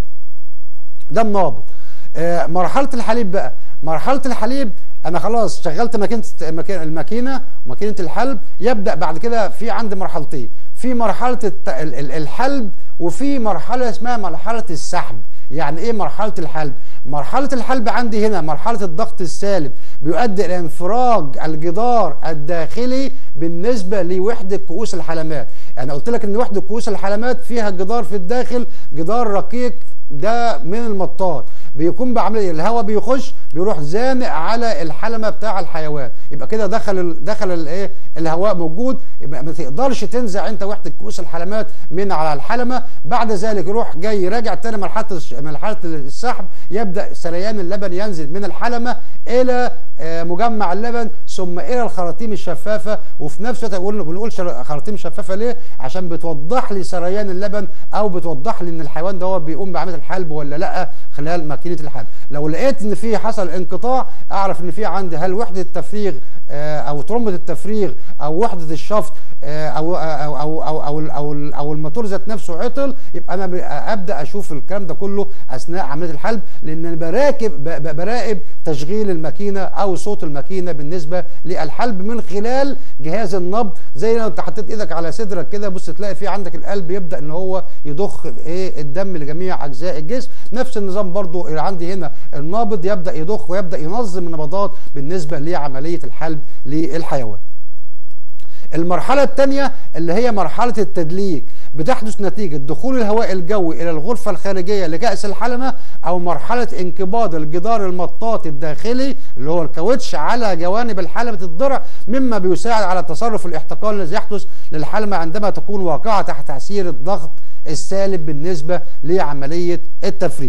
Speaker 1: ده النابض آه، مرحله الحليب بقى مرحله الحليب انا خلاص شغلت ماكينه ماكينة- الماكينه ماكينه الحلب يبدا بعد كده في عندي مرحلتين في مرحله الت- ال- ال- الحلب وفي مرحله اسمها مرحله السحب يعني ايه مرحله الحلب مرحله الحلب عندي هنا مرحله الضغط السالب بيؤدي الى انفراج الجدار الداخلي بالنسبه لوحده كؤوس الحلمات انا قلت لك ان وحده كؤوس الحلمات فيها جدار في الداخل جدار رقيق ده من المطاط بيكون بعمليه الهواء بيخش بيروح زانق على الحلمه بتاع الحيوان يبقى كده دخل ال دخل الايه الهواء موجود يبقى ما تقدرش تنزع انت وحده كؤوس الحلمات من على الحلمه بعد ذلك يروح جاي راجع تاني مرحله الش- مرحله السحب يبدا سريان اللبن ينزل من الحلمه الى آه، مجمع اللبن ثم الى الخراطيم الشفافه وفي نفس الوقت قلنا بنقول شر- خراطيم شفافه ليه عشان بتوضح لي سريان اللبن او بتوضح لي ان الحيوان ده هو بيقوم بعمليه الحلب ولا لا خلال ماكينه الحلب لو لقيت ان في حصل انقطاع اعرف ان في عندي هل وحده التفريغ آه، او ترمبه التفريغ او وحده الشفط آه، او او او او او, أو, أو الموتور ذات نفسه عطل يبقى انا ب- ابدا اشوف الكلام ده كله اثناء عمليه الحلب لان انا براكب ب- ب- براقب تشغيل الماكينه او صوت الماكينه بالنسبه للحلب من خلال جهاز النبض زي لو انت حطيت ايدك على صدرك كده بص تلاقي في عندك القلب يبدا ان هو يضخ ايه الدم لجميع اجزاء الجسم نفس النظام برضو اللي عندي هنا النابض يبدا يضخ ويبدا ينظم النبضات بالنسبه لعمليه الحلب للحيوان المرحلة الثانية اللي هي مرحلة التدليك بتحدث نتيجه دخول الهواء الجوي الى الغرفه الخارجيه لكاس الحلمه او مرحله انقباض الجدار المطاط الداخلي اللي هو الكاوتش على جوانب الحلمه الضرع مما بيساعد على تصرف الاحتقان الذي يحدث للحلمه عندما تكون واقعه تحت تاثير الضغط السالب بالنسبه لعمليه التفريغ.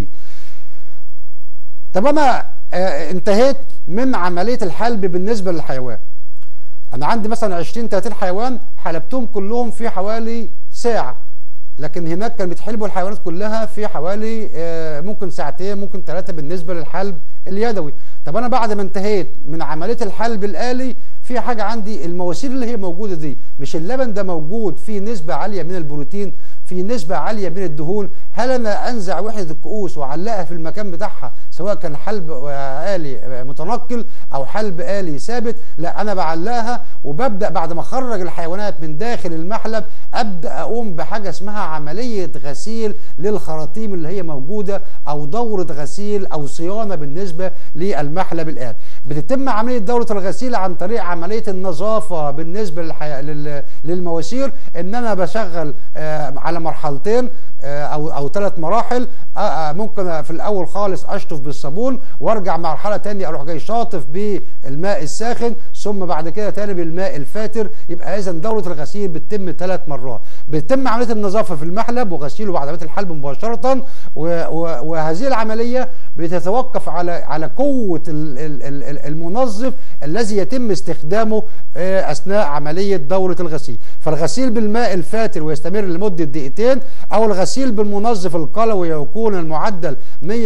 Speaker 1: طب انا آه انتهيت من عمليه الحلب بالنسبه للحيوان. انا عندي مثلا 20 30 حيوان حلبتهم كلهم في حوالي ساعه لكن هناك كان بيتحلبوا الحيوانات كلها في حوالي آه ممكن ساعتين ممكن ثلاثه بالنسبه للحلب اليدوي طب انا بعد ما انتهيت من عمليه الحلب الالي في حاجه عندي المواسير اللي هي موجوده دي مش اللبن ده موجود فيه نسبه عاليه من البروتين في نسبة عالية من الدهون هل أنا أنزع وحدة الكؤوس وأعلقها في المكان بتاعها سواء كان حلب آلي متنقل أو حلب آلي ثابت لا أنا بعلقها وببدأ بعد ما أخرج الحيوانات من داخل المحلب أبدأ أقوم بحاجة اسمها عملية غسيل للخراطيم اللي هي موجودة أو دورة غسيل أو صيانة بالنسبة للمحلب الآن بتتم عملية دورة الغسيل عن طريق عملية النظافة بالنسبة للحي... لل... للمواسير إن أنا بشغل آه على مرحلتين او او ثلاث مراحل ممكن في الاول خالص اشطف بالصابون وارجع مرحله ثانيه اروح جاي شاطف بالماء الساخن ثم بعد كده تاني بالماء الفاتر يبقى اذا دوره الغسيل بتتم ثلاث مرات بتتم عمليه النظافه في المحلب وغسيله بعد عمليه الحلب مباشره وهذه العمليه بتتوقف على على قوه المنظف الذي يتم استخدامه اثناء عمليه دوره الغسيل فالغسيل بالماء الفاتر ويستمر لمده دقيقتين او الغسيل بالمنظف القلوي يكون المعدل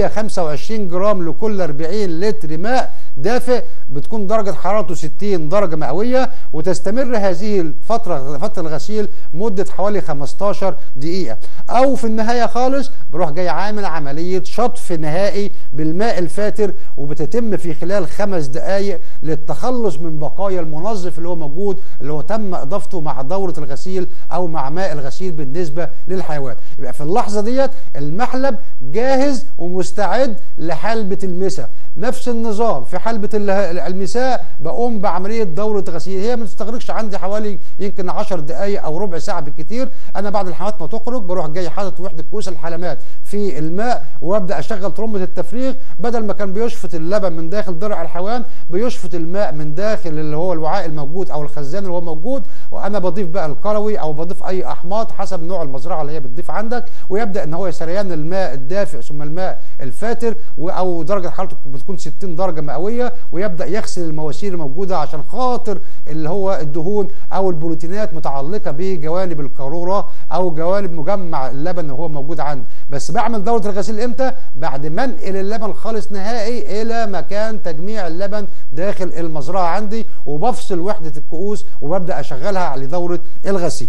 Speaker 1: 125 جرام لكل 40 لتر ماء دافئ بتكون درجة حرارته 60 درجة مئوية وتستمر هذه الفترة فترة الغسيل مدة حوالي 15 دقيقة أو في النهاية خالص بروح جاي عامل عملية شطف نهائي بالماء الفاتر وبتتم في خلال خمس دقائق للتخلص من بقايا المنظف اللي هو موجود اللي هو تم إضافته مع دورة الغسيل أو مع ماء الغسيل بالنسبة للحيوان يبقى في اللحظة ديت المحلب جاهز ومستعد لحلبة المسا نفس النظام في حلبة المساء بقوم بعملية دورة غسيل هي ما تستغرقش عندي حوالي يمكن 10 دقائق أو ربع ساعة بالكتير أنا بعد الحمامات ما تخرج بروح جاي حاطط وحدة كؤوس الحلمات في الماء وابدا اشغل ترمبه التفريغ بدل ما كان بيشفط اللبن من داخل درع الحيوان بيشفط الماء من داخل اللي هو الوعاء الموجود او الخزان اللي هو موجود وانا بضيف بقى القلوي او بضيف اي احماض حسب نوع المزرعه اللي هي بتضيف عندك ويبدا ان هو سريان الماء الدافئ ثم الماء الفاتر او درجه حرارته بتكون 60 درجه مئويه ويبدا يغسل المواسير الموجوده عشان خاطر اللي هو الدهون او البروتينات متعلقه بجوانب القاروره او جوانب مجمع اللبن اللي هو موجود عندي بس بعمل دوره الغسيل امتى بعد ما انقل اللبن خالص نهائي الى مكان تجميع اللبن داخل المزرعه عندي وبفصل وحده الكؤوس وببدا اشغلها لدوره الغسيل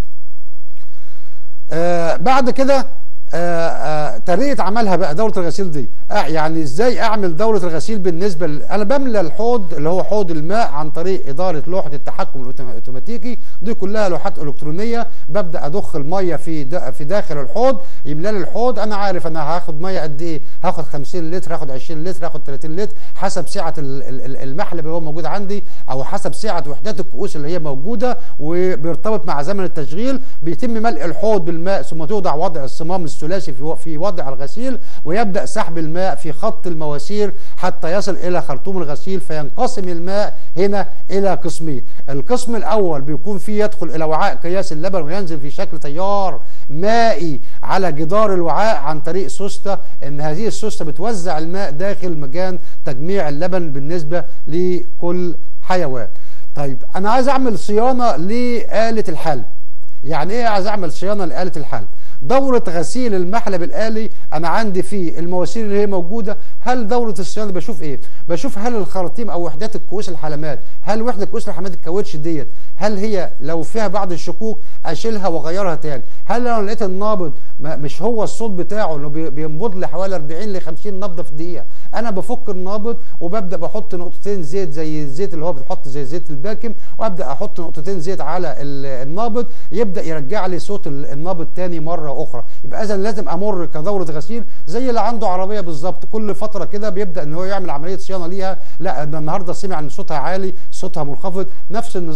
Speaker 1: آه بعد كده آه آه طريقه عملها بقى دوره الغسيل دي آه يعني ازاي اعمل دوره الغسيل بالنسبه ل... انا بملى الحوض اللي هو حوض الماء عن طريق اداره لوحه التحكم الاوتوماتيكي دي كلها لوحات الكترونيه ببدا اضخ الميه في دا في داخل الحوض يملى لي الحوض انا عارف انا هاخد ميه قد ايه هاخد 50 لتر هاخد 20 لتر هاخد 30 لتر حسب سعه المحلب اللي هو موجود عندي او حسب سعه وحدات الكؤوس اللي هي موجوده وبيرتبط مع زمن التشغيل بيتم ملء الحوض بالماء ثم توضع وضع الصمام الثلاثي في في وضع الغسيل ويبدا سحب الماء في خط المواسير حتى يصل الى خرطوم الغسيل فينقسم الماء هنا الى قسمين القسم الاول بيكون فيه يدخل الى وعاء قياس اللبن وينزل في شكل تيار مائي على جدار الوعاء عن طريق سوسته ان هذه السوسته بتوزع الماء داخل مكان تجميع اللبن بالنسبه لكل حيوان طيب انا عايز اعمل صيانه لآلة الحلب يعني ايه عايز اعمل صيانه لآلة الحلب دورة غسيل المحلب الآلي أنا عندي فيه المواسير اللي هي موجودة هل دورة الصيانة بشوف إيه؟ بشوف هل الخراطيم أو وحدات الكؤوس الحلمات هل وحدة كؤوس الحلمات الكاوتش ديت هل هي لو فيها بعض الشكوك أشيلها وأغيرها تاني هل لو لقيت النابض مش هو الصوت بتاعه إنه بينبض لي حوالي 40 ل 50 نبضة في الدقيقة أنا بفك النابض وببدأ بحط نقطتين زيت زي الزيت اللي هو بتحط زي زيت الباكم وأبدأ أحط نقطتين زيت على النابض يبدأ يرجع لي صوت النابض تاني مرة أخرى يبقى اذا لازم امر كدوره غسيل زي اللي عنده عربيه بالظبط كل فتره كده بيبدا ان هو يعمل عمليه صيانه ليها لا ده النهارده سمع ان صوتها عالي صوتها منخفض نفس النظام المحلب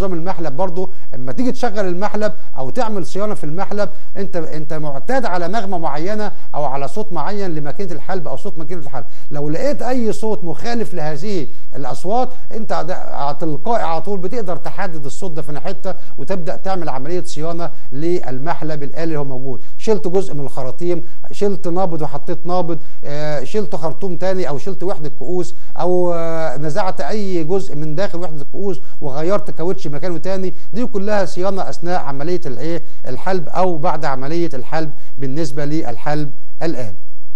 Speaker 1: المحلب برضو اما تيجي تشغل المحلب او تعمل صيانه في المحلب انت انت معتاد على نغمه معينه او على صوت معين لماكينه الحلب او صوت ماكينه الحلب لو لقيت اي صوت مخالف لهذه الاصوات انت ع- تلقائي على طول بتقدر تحدد الصوت ده في حته وتبدا تعمل عمليه صيانه للمحلب الالي اللي هو موجود شلت جزء من الخراطيم شلت نابض وحطيت نابض آه، شلت خرطوم تاني او شلت وحده كؤوس او آه، نزعت اي جزء من داخل وحده الكؤوس وغيرت كاوتش مكانه تاني دي كلها صيانه اثناء عمليه الايه الحلب او بعد عمليه الحلب بالنسبه للحلب الالي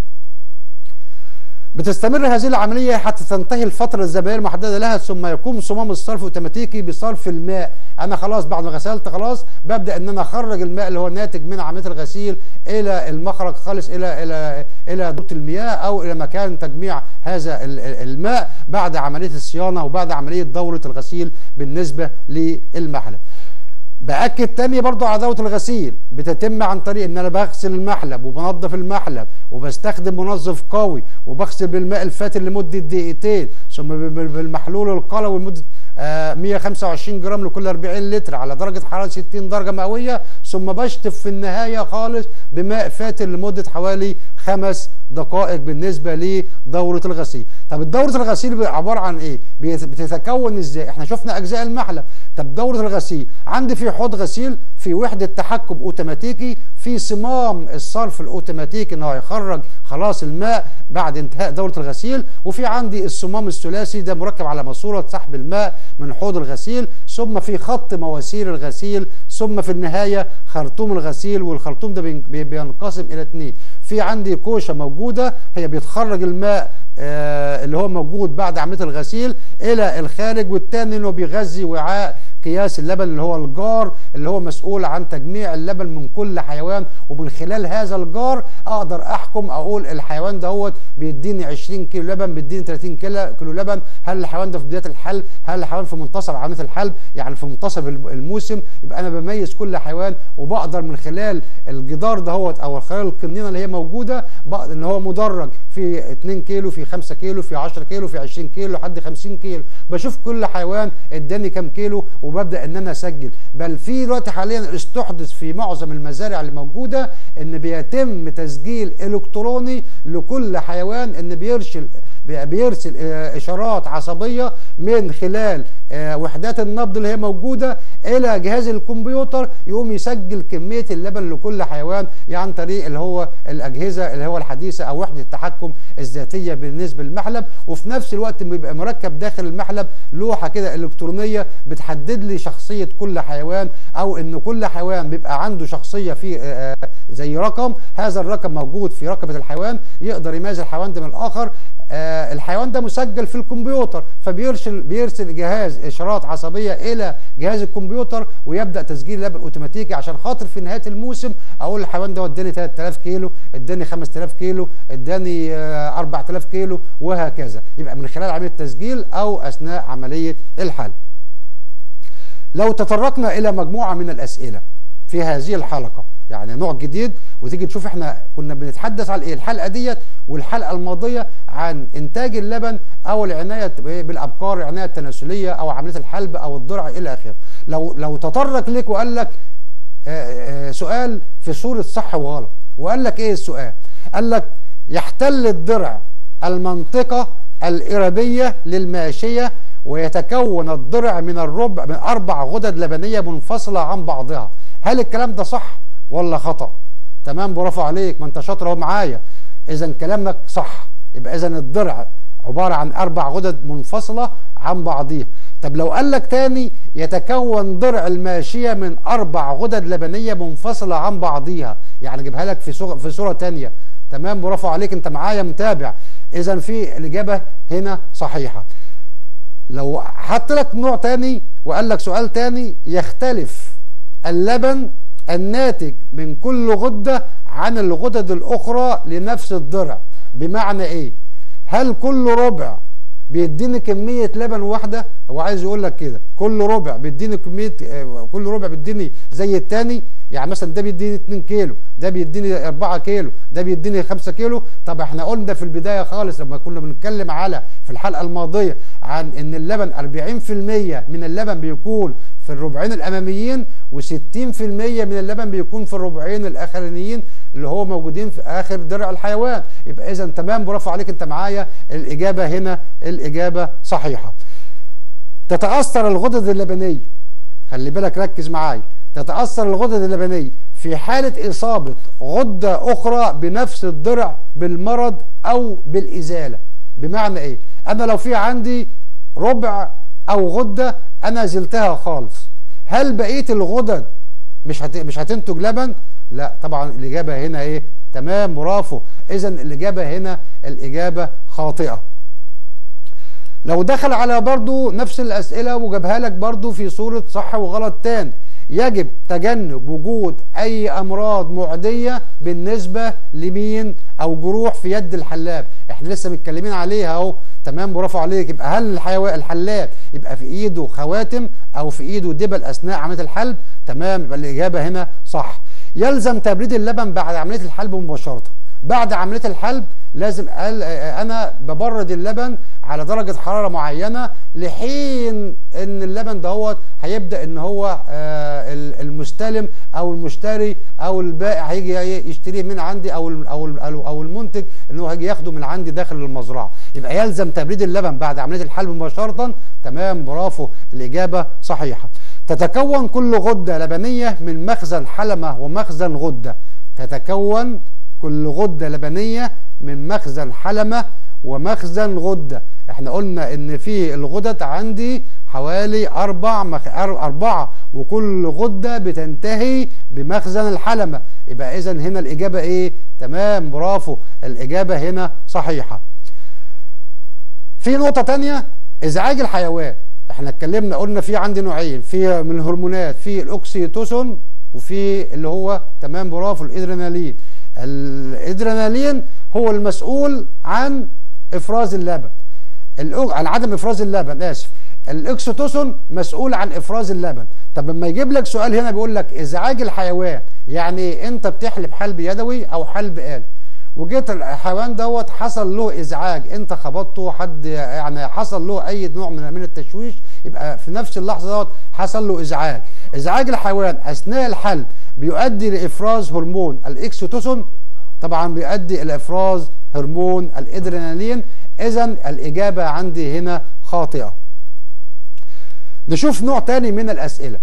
Speaker 1: بتستمر هذه العملية حتى تنتهي الفترة الزمنية المحددة لها ثم يقوم صمام الصرف اوتوماتيكي بصرف الماء أنا خلاص بعد ما غسلت خلاص ببدأ إن أنا أخرج الماء اللي هو ناتج من عملية الغسيل إلى المخرج خالص إلى إلى إلى دورة المياه أو إلى مكان تجميع هذا ال- ال- الماء بعد عملية الصيانة وبعد عملية دورة الغسيل بالنسبة للمحلب. باكد تاني برضو على دورة الغسيل بتتم عن طريق ان انا بغسل المحلب وبنظف المحلب وبستخدم منظف قوي وبغسل بالماء الفاتر لمده دقيقتين ثم بال- بالمحلول القلوي لمده آه 125 جرام لكل 40 لتر على درجه حراره 60 درجه مئويه ثم بشطف في النهايه خالص بماء فاتر لمده حوالي خمس دقائق بالنسبه لدوره الغسيل طب دوره الغسيل بقى عباره عن ايه بيت- بتتكون ازاي احنا شفنا اجزاء المحلب طب دوره الغسيل عندي في حوض غسيل في وحده تحكم اوتوماتيكي في صمام الصرف الاوتوماتيكي ان هو يخرج خلاص الماء بعد انتهاء دوره الغسيل وفي عندي الصمام الثلاثي ده مركب على ماسوره سحب الماء من حوض الغسيل ثم في خط مواسير الغسيل ثم في النهايه خرطوم الغسيل والخرطوم ده بين- بي- بينقسم الى اثنين في عندي كوشه موجوده هي بيتخرج الماء آه اللي هو موجود بعد عمليه الغسيل الى الخارج والتاني انه بيغذي وعاء قياس اللبن اللي هو الجار اللي هو مسؤول عن تجميع اللبن من كل حيوان ومن خلال هذا الجار اقدر احكم اقول الحيوان دهوت بيديني 20 كيلو لبن بيديني 30 كيلو كيلو لبن هل الحيوان ده في بدايه الحلب هل الحيوان في منتصف عمليه الحلب يعني في منتصف الم- الموسم يبقى انا بميز كل حيوان وبقدر من خلال الجدار دهوت او خلال القنينه اللي هي موجوده بقدر ان هو مدرج في 2 كيلو في 5 كيلو في 10 كيلو في 20 كيلو لحد 50 كيلو بشوف كل حيوان اداني كام كيلو وببدا ان انا اسجل بل في دلوقتي حاليا استحدث في معظم المزارع اللي موجوده ان بيتم تسجيل الكتروني لكل حيوان ان بيرسل بيرسل آه، اشارات عصبيه من خلال آه، وحدات النبض اللي هي موجوده الى جهاز الكمبيوتر يقوم يسجل كميه اللبن لكل حيوان عن طريق اللي هو الاجهزه اللي هو الحديثه او وحده التحكم الذاتيه بالنسبه للمحلب وفي نفس الوقت بيبقى مركب داخل المحلب لوحه كده الكترونيه بتحدد لي شخصيه كل حيوان او ان كل حيوان بيبقى عنده شخصيه في آه، زي رقم هذا الرقم موجود في رقبه الحيوان يقدر يميز الحيوان ده من الاخر آه، الحيوان ده مسجل في الكمبيوتر فبيرسل بيرسل جهاز اشارات عصبيه الى جهاز الكمبيوتر ويبدا تسجيل لبن اوتوماتيكي عشان خاطر في نهايه الموسم اقول الحيوان ده اداني 3000 كيلو اداني 5000 كيلو اداني آه، 4000 كيلو وهكذا يبقى من خلال عمليه تسجيل او اثناء عمليه الحلب لو تطرقنا الى مجموعه من الاسئله في هذه الحلقه يعني نوع جديد وتيجي تشوف احنا كنا بنتحدث عن ايه الحلقه ديت والحلقه الماضيه عن انتاج اللبن او العنايه بالابقار العنايه التناسليه او عمليه الحلب او الضرع الى اخره لو لو تطرق لك وقال لك آه، آه، سؤال في صوره صح وغلط وقال لك ايه السؤال قال لك يحتل الضرع المنطقه الارابيه للماشيه ويتكون الضرع من الربع من اربع غدد لبنيه منفصله عن بعضها هل الكلام ده صح ولا خطا تمام برافو عليك ما انت شاطر اهو معايا اذا كلامك صح يبقى اذا الضرع عباره عن اربع غدد منفصله عن بعضيها طب لو قال لك تاني يتكون ضرع الماشيه من اربع غدد لبنيه منفصله عن بعضيها يعني جيبها لك في صوره في صوره تانيه تمام برافو عليك انت معايا متابع اذا في الاجابه هنا صحيحه لو حط لك نوع تاني وقال لك سؤال تاني يختلف اللبن الناتج من كل غدة عن الغدد الأخرى لنفس الضرع بمعنى إيه؟ هل كل ربع بيديني كمية لبن واحدة؟ هو عايز يقول لك كده كل ربع بيديني كمية آه، كل ربع بيديني زي التاني يعني مثلا ده بيديني 2 كيلو ده بيديني 4 كيلو ده بيديني 5 كيلو طب احنا قلنا في البدايه خالص لما كنا بنتكلم على في الحلقه الماضيه عن ان اللبن 40% من اللبن بيكون في الربعين الاماميين و60% من اللبن بيكون في الربعين الاخرانيين اللي هو موجودين في اخر درع الحيوان يبقى اذا تمام برافو عليك انت معايا الاجابه هنا الاجابه صحيحه تتاثر الغدد اللبنيه خلي بالك ركز معايا تتاثر الغدد اللبنيه في حاله اصابه غده اخرى بنفس الضرع بالمرض او بالازاله بمعنى ايه انا لو في عندي ربع او غده انا زلتها خالص هل بقيه الغدد مش هت... مش هتنتج لبن لا طبعا الاجابه هنا ايه تمام برافو اذا الاجابه هنا الاجابه خاطئه لو دخل على برضو نفس الاسئله وجابها لك برضو في صوره صح وغلط تاني يجب تجنب وجود اي امراض معديه بالنسبه لمين او جروح في يد الحلاب احنا لسه متكلمين عليها اهو تمام برافو عليك يبقى هل الحيوان الحلاب يبقى في ايده خواتم او في ايده دبل اثناء عمليه الحلب تمام يبقى الاجابه هنا صح يلزم تبريد اللبن بعد عمليه الحلب مباشره بعد عمليه الحلب لازم قال انا ببرد اللبن على درجه حراره معينه لحين ان اللبن دهوت هيبدا ان هو المستلم او المشتري او البائع هيجي يشتريه من عندي او او او المنتج ان هو هيجي ياخده من عندي داخل المزرعه يبقى يلزم تبريد اللبن بعد عمليه الحلب مباشره تمام برافو الاجابه صحيحه تتكون كل غده لبنيه من مخزن حلمه ومخزن غده تتكون كل غده لبنيه من مخزن حلمه ومخزن غده احنا قلنا ان في الغدد عندي حوالي اربع مخ... اربعه وكل غده بتنتهي بمخزن الحلمه يبقى اذا هنا الاجابه ايه تمام برافو الاجابه هنا صحيحه في نقطه تانية ازعاج الحيوان احنا اتكلمنا قلنا في عندي نوعين في من الهرمونات في الاكسيتوسون وفي اللي هو تمام برافو الادرينالين الادرينالين هو المسؤول عن افراز اللبن عن عدم افراز اللبن اسف الاكسيتوسون مسؤول عن افراز اللبن طب لما يجيب لك سؤال هنا بيقول لك ازعاج الحيوان يعني انت بتحلب حلب يدوي او حلب آلي وجيت الحيوان دوت حصل له ازعاج انت خبطته حد يعني حصل له اي نوع من من التشويش يبقى في نفس اللحظه دوت حصل له ازعاج ازعاج الحيوان اثناء الحلب بيؤدي لافراز هرمون الاكسيتوسون طبعا بيؤدي الى افراز هرمون الادرينالين اذا الاجابه عندي هنا خاطئه نشوف نوع تاني من الاسئله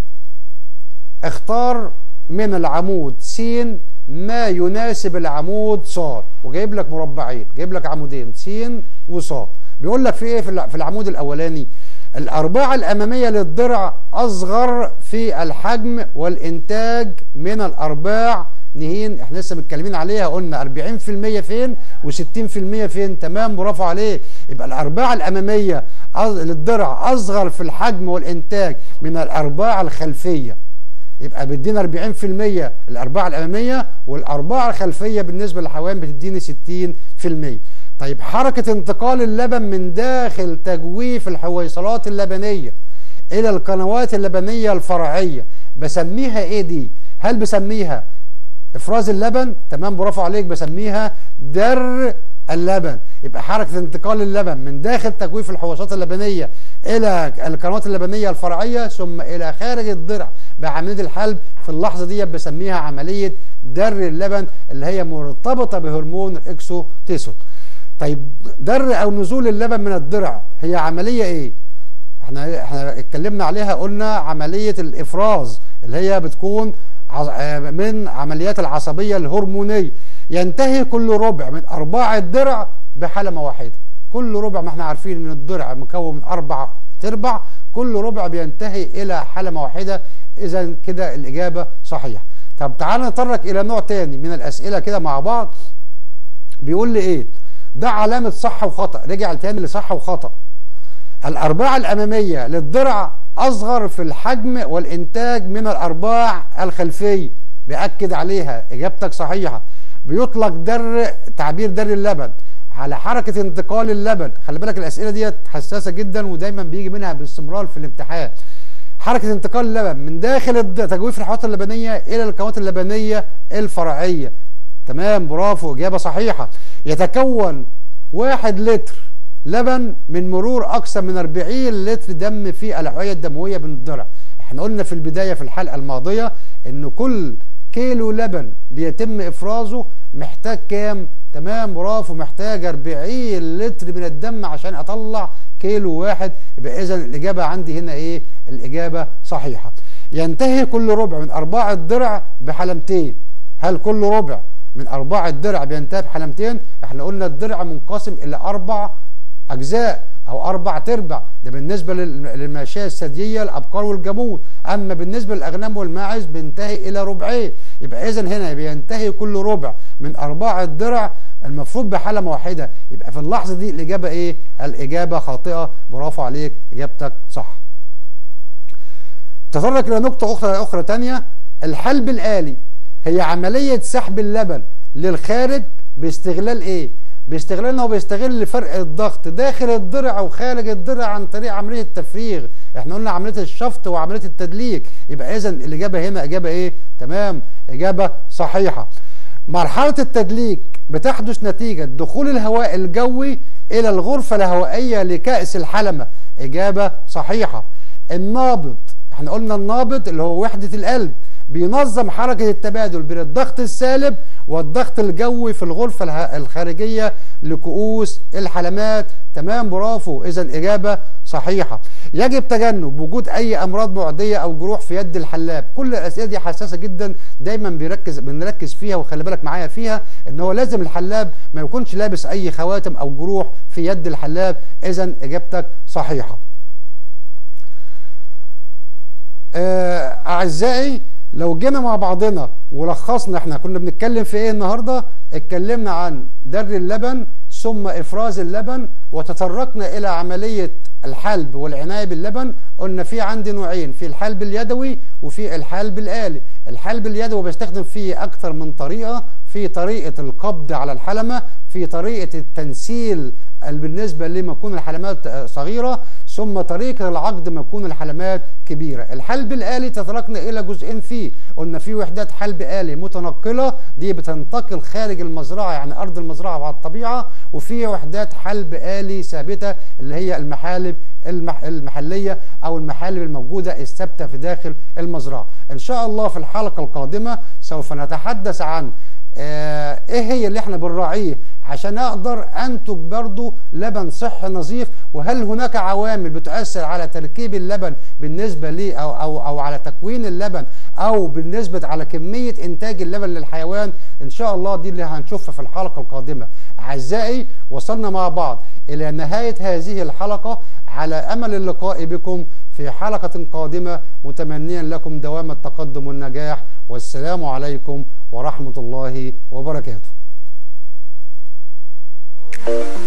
Speaker 1: اختار من العمود س ما يناسب العمود ص وجايب لك مربعين جايب لك عمودين س وص بيقول لك في ايه في العمود الاولاني الارباع الاماميه للضرع اصغر في الحجم والانتاج من الارباع نهين احنا لسه متكلمين عليها قلنا 40% فين و60% فين تمام برافو عليك يبقى الارباع الاماميه للضرع اصغر في الحجم والانتاج من الارباع الخلفيه يبقى بيدينا 40% الارباع الاماميه والارباع الخلفيه بالنسبه للحيوان بتديني 60% طيب حركه انتقال اللبن من داخل تجويف الحويصلات اللبنيه الى القنوات اللبنيه الفرعيه بسميها ايه دي هل بسميها افراز اللبن تمام برافو عليك بسميها در اللبن يبقى حركه انتقال اللبن من داخل تجويف الحويصلات اللبنيه الى القنوات اللبنيه الفرعيه ثم الى خارج الضرع بعمليه الحلب في اللحظه دي بسميها عمليه در اللبن اللي هي مرتبطه بهرمون الاكسوتيسون طيب در او نزول اللبن من الضرع هي عمليه ايه احنا احنا اتكلمنا عليها قلنا عمليه الافراز اللي هي بتكون من عمليات العصبيه الهرمونيه ينتهي كل ربع من ارباع الضرع بحلمه واحده كل ربع ما احنا عارفين ان الضرع مكون من اربع تربع كل ربع بينتهي الى حلمه واحده اذا كده الاجابه صحيحه طب تعال نتطرق الى نوع تاني من الاسئله كده مع بعض بيقول لي ايه ده علامه صح وخطا رجع تاني لصح وخطا الارباع الاماميه للضرع اصغر في الحجم والانتاج من الارباع الخلفيه بياكد عليها اجابتك صحيحه بيطلق در تعبير در اللبن على حركه انتقال اللبن خلي بالك الاسئله ديت حساسه جدا ودايما بيجي منها باستمرار في الامتحان حركه انتقال اللبن من داخل الد- تجويف الحيوانات اللبنيه الى الكائنات اللبنيه الفرعيه تمام برافو اجابه صحيحه يتكون واحد لتر لبن من مرور اكثر من 40 لتر دم في الاوعيه الدمويه من الضلع احنا قلنا في البدايه في الحلقه الماضيه ان كل كيلو لبن بيتم افرازه محتاج كام تمام برافو محتاج 40 لتر من الدم عشان اطلع كيلو واحد يبقى اذا الاجابه عندي هنا ايه الاجابه صحيحه ينتهي كل ربع من ارباع الضرع بحلمتين هل كل ربع من ارباع الضرع بينتهي بحلمتين احنا قلنا الضرع منقسم الى اربع اجزاء او اربع تربع ده بالنسبه لل- للماشيه الثدييه الابقار والجاموس اما بالنسبه للاغنام والماعز بينتهي الى ربعين يبقى اذا هنا بينتهي كل ربع من ارباع الضرع المفروض بحلمه واحده يبقى في اللحظه دي الاجابه ايه الاجابه خاطئه برافو عليك اجابتك صح تطرق الى نقطه اخرى اخرى تانية الحلب الالي هي عمليه سحب اللبن للخارج باستغلال ايه باستغلال انه بيستغل فرق الضغط داخل الضرع وخارج الضرع عن طريق عمليه التفريغ احنا قلنا عمليه الشفط وعمليه التدليك يبقى اذا الاجابه هنا اجابه ايه تمام اجابه صحيحه مرحله التدليك بتحدث نتيجه دخول الهواء الجوي الى الغرفه الهوائيه لكأس الحلمه اجابه صحيحه النابض احنا قلنا النابض اللي هو وحده القلب بينظم حركه التبادل بين الضغط السالب والضغط الجوي في الغرفه اله- الخارجيه لكؤوس الحلمات تمام برافو اذا اجابه صحيحه يجب تجنب وجود اي امراض معديه او جروح في يد الحلاب كل الاسئله دي حساسه جدا دايما بيركز بنركز فيها وخلي بالك معايا فيها ان هو لازم الحلاب ما يكونش لابس اي خواتم او جروح في يد الحلاب اذا اجابتك صحيحه آه، اعزائي لو جينا مع بعضنا ولخصنا احنا كنا بنتكلم في ايه النهارده اتكلمنا عن در اللبن ثم افراز اللبن وتطرقنا الى عمليه الحلب والعنايه باللبن قلنا في عندي نوعين في الحلب اليدوي وفي الحلب الالي الحلب اليدوي بستخدم فيه اكثر من طريقه في طريقه القبض على الحلمه في طريقه التنسيل بالنسبه لما يكون الحلمات آه، صغيره ثم طريقه العقد ما يكون الحلمات كبيره الحلب الالي تطرقنا الى جزئين فيه قلنا في وحدات حلب الي متنقله دي بتنتقل خارج المزرعه يعني ارض المزرعه وعلى الطبيعه وفي وحدات حلب الي ثابته اللي هي المحالب المح المحليه او المحالب الموجوده الثابته في داخل المزرعه ان شاء الله في الحلقه القادمه سوف نتحدث عن آه ايه هي اللي احنا بنراعيه عشان اقدر انتج برضو لبن صحي نظيف وهل هناك عوامل بتؤثر على تركيب اللبن بالنسبه لي او او او على تكوين اللبن او بالنسبه على كميه انتاج اللبن للحيوان ان شاء الله دي اللي هنشوفها في الحلقه القادمه اعزائي وصلنا مع بعض الى نهايه هذه الحلقه على امل اللقاء بكم في حلقه قادمه متمنيا لكم دوام التقدم والنجاح والسلام عليكم ورحمه الله وبركاته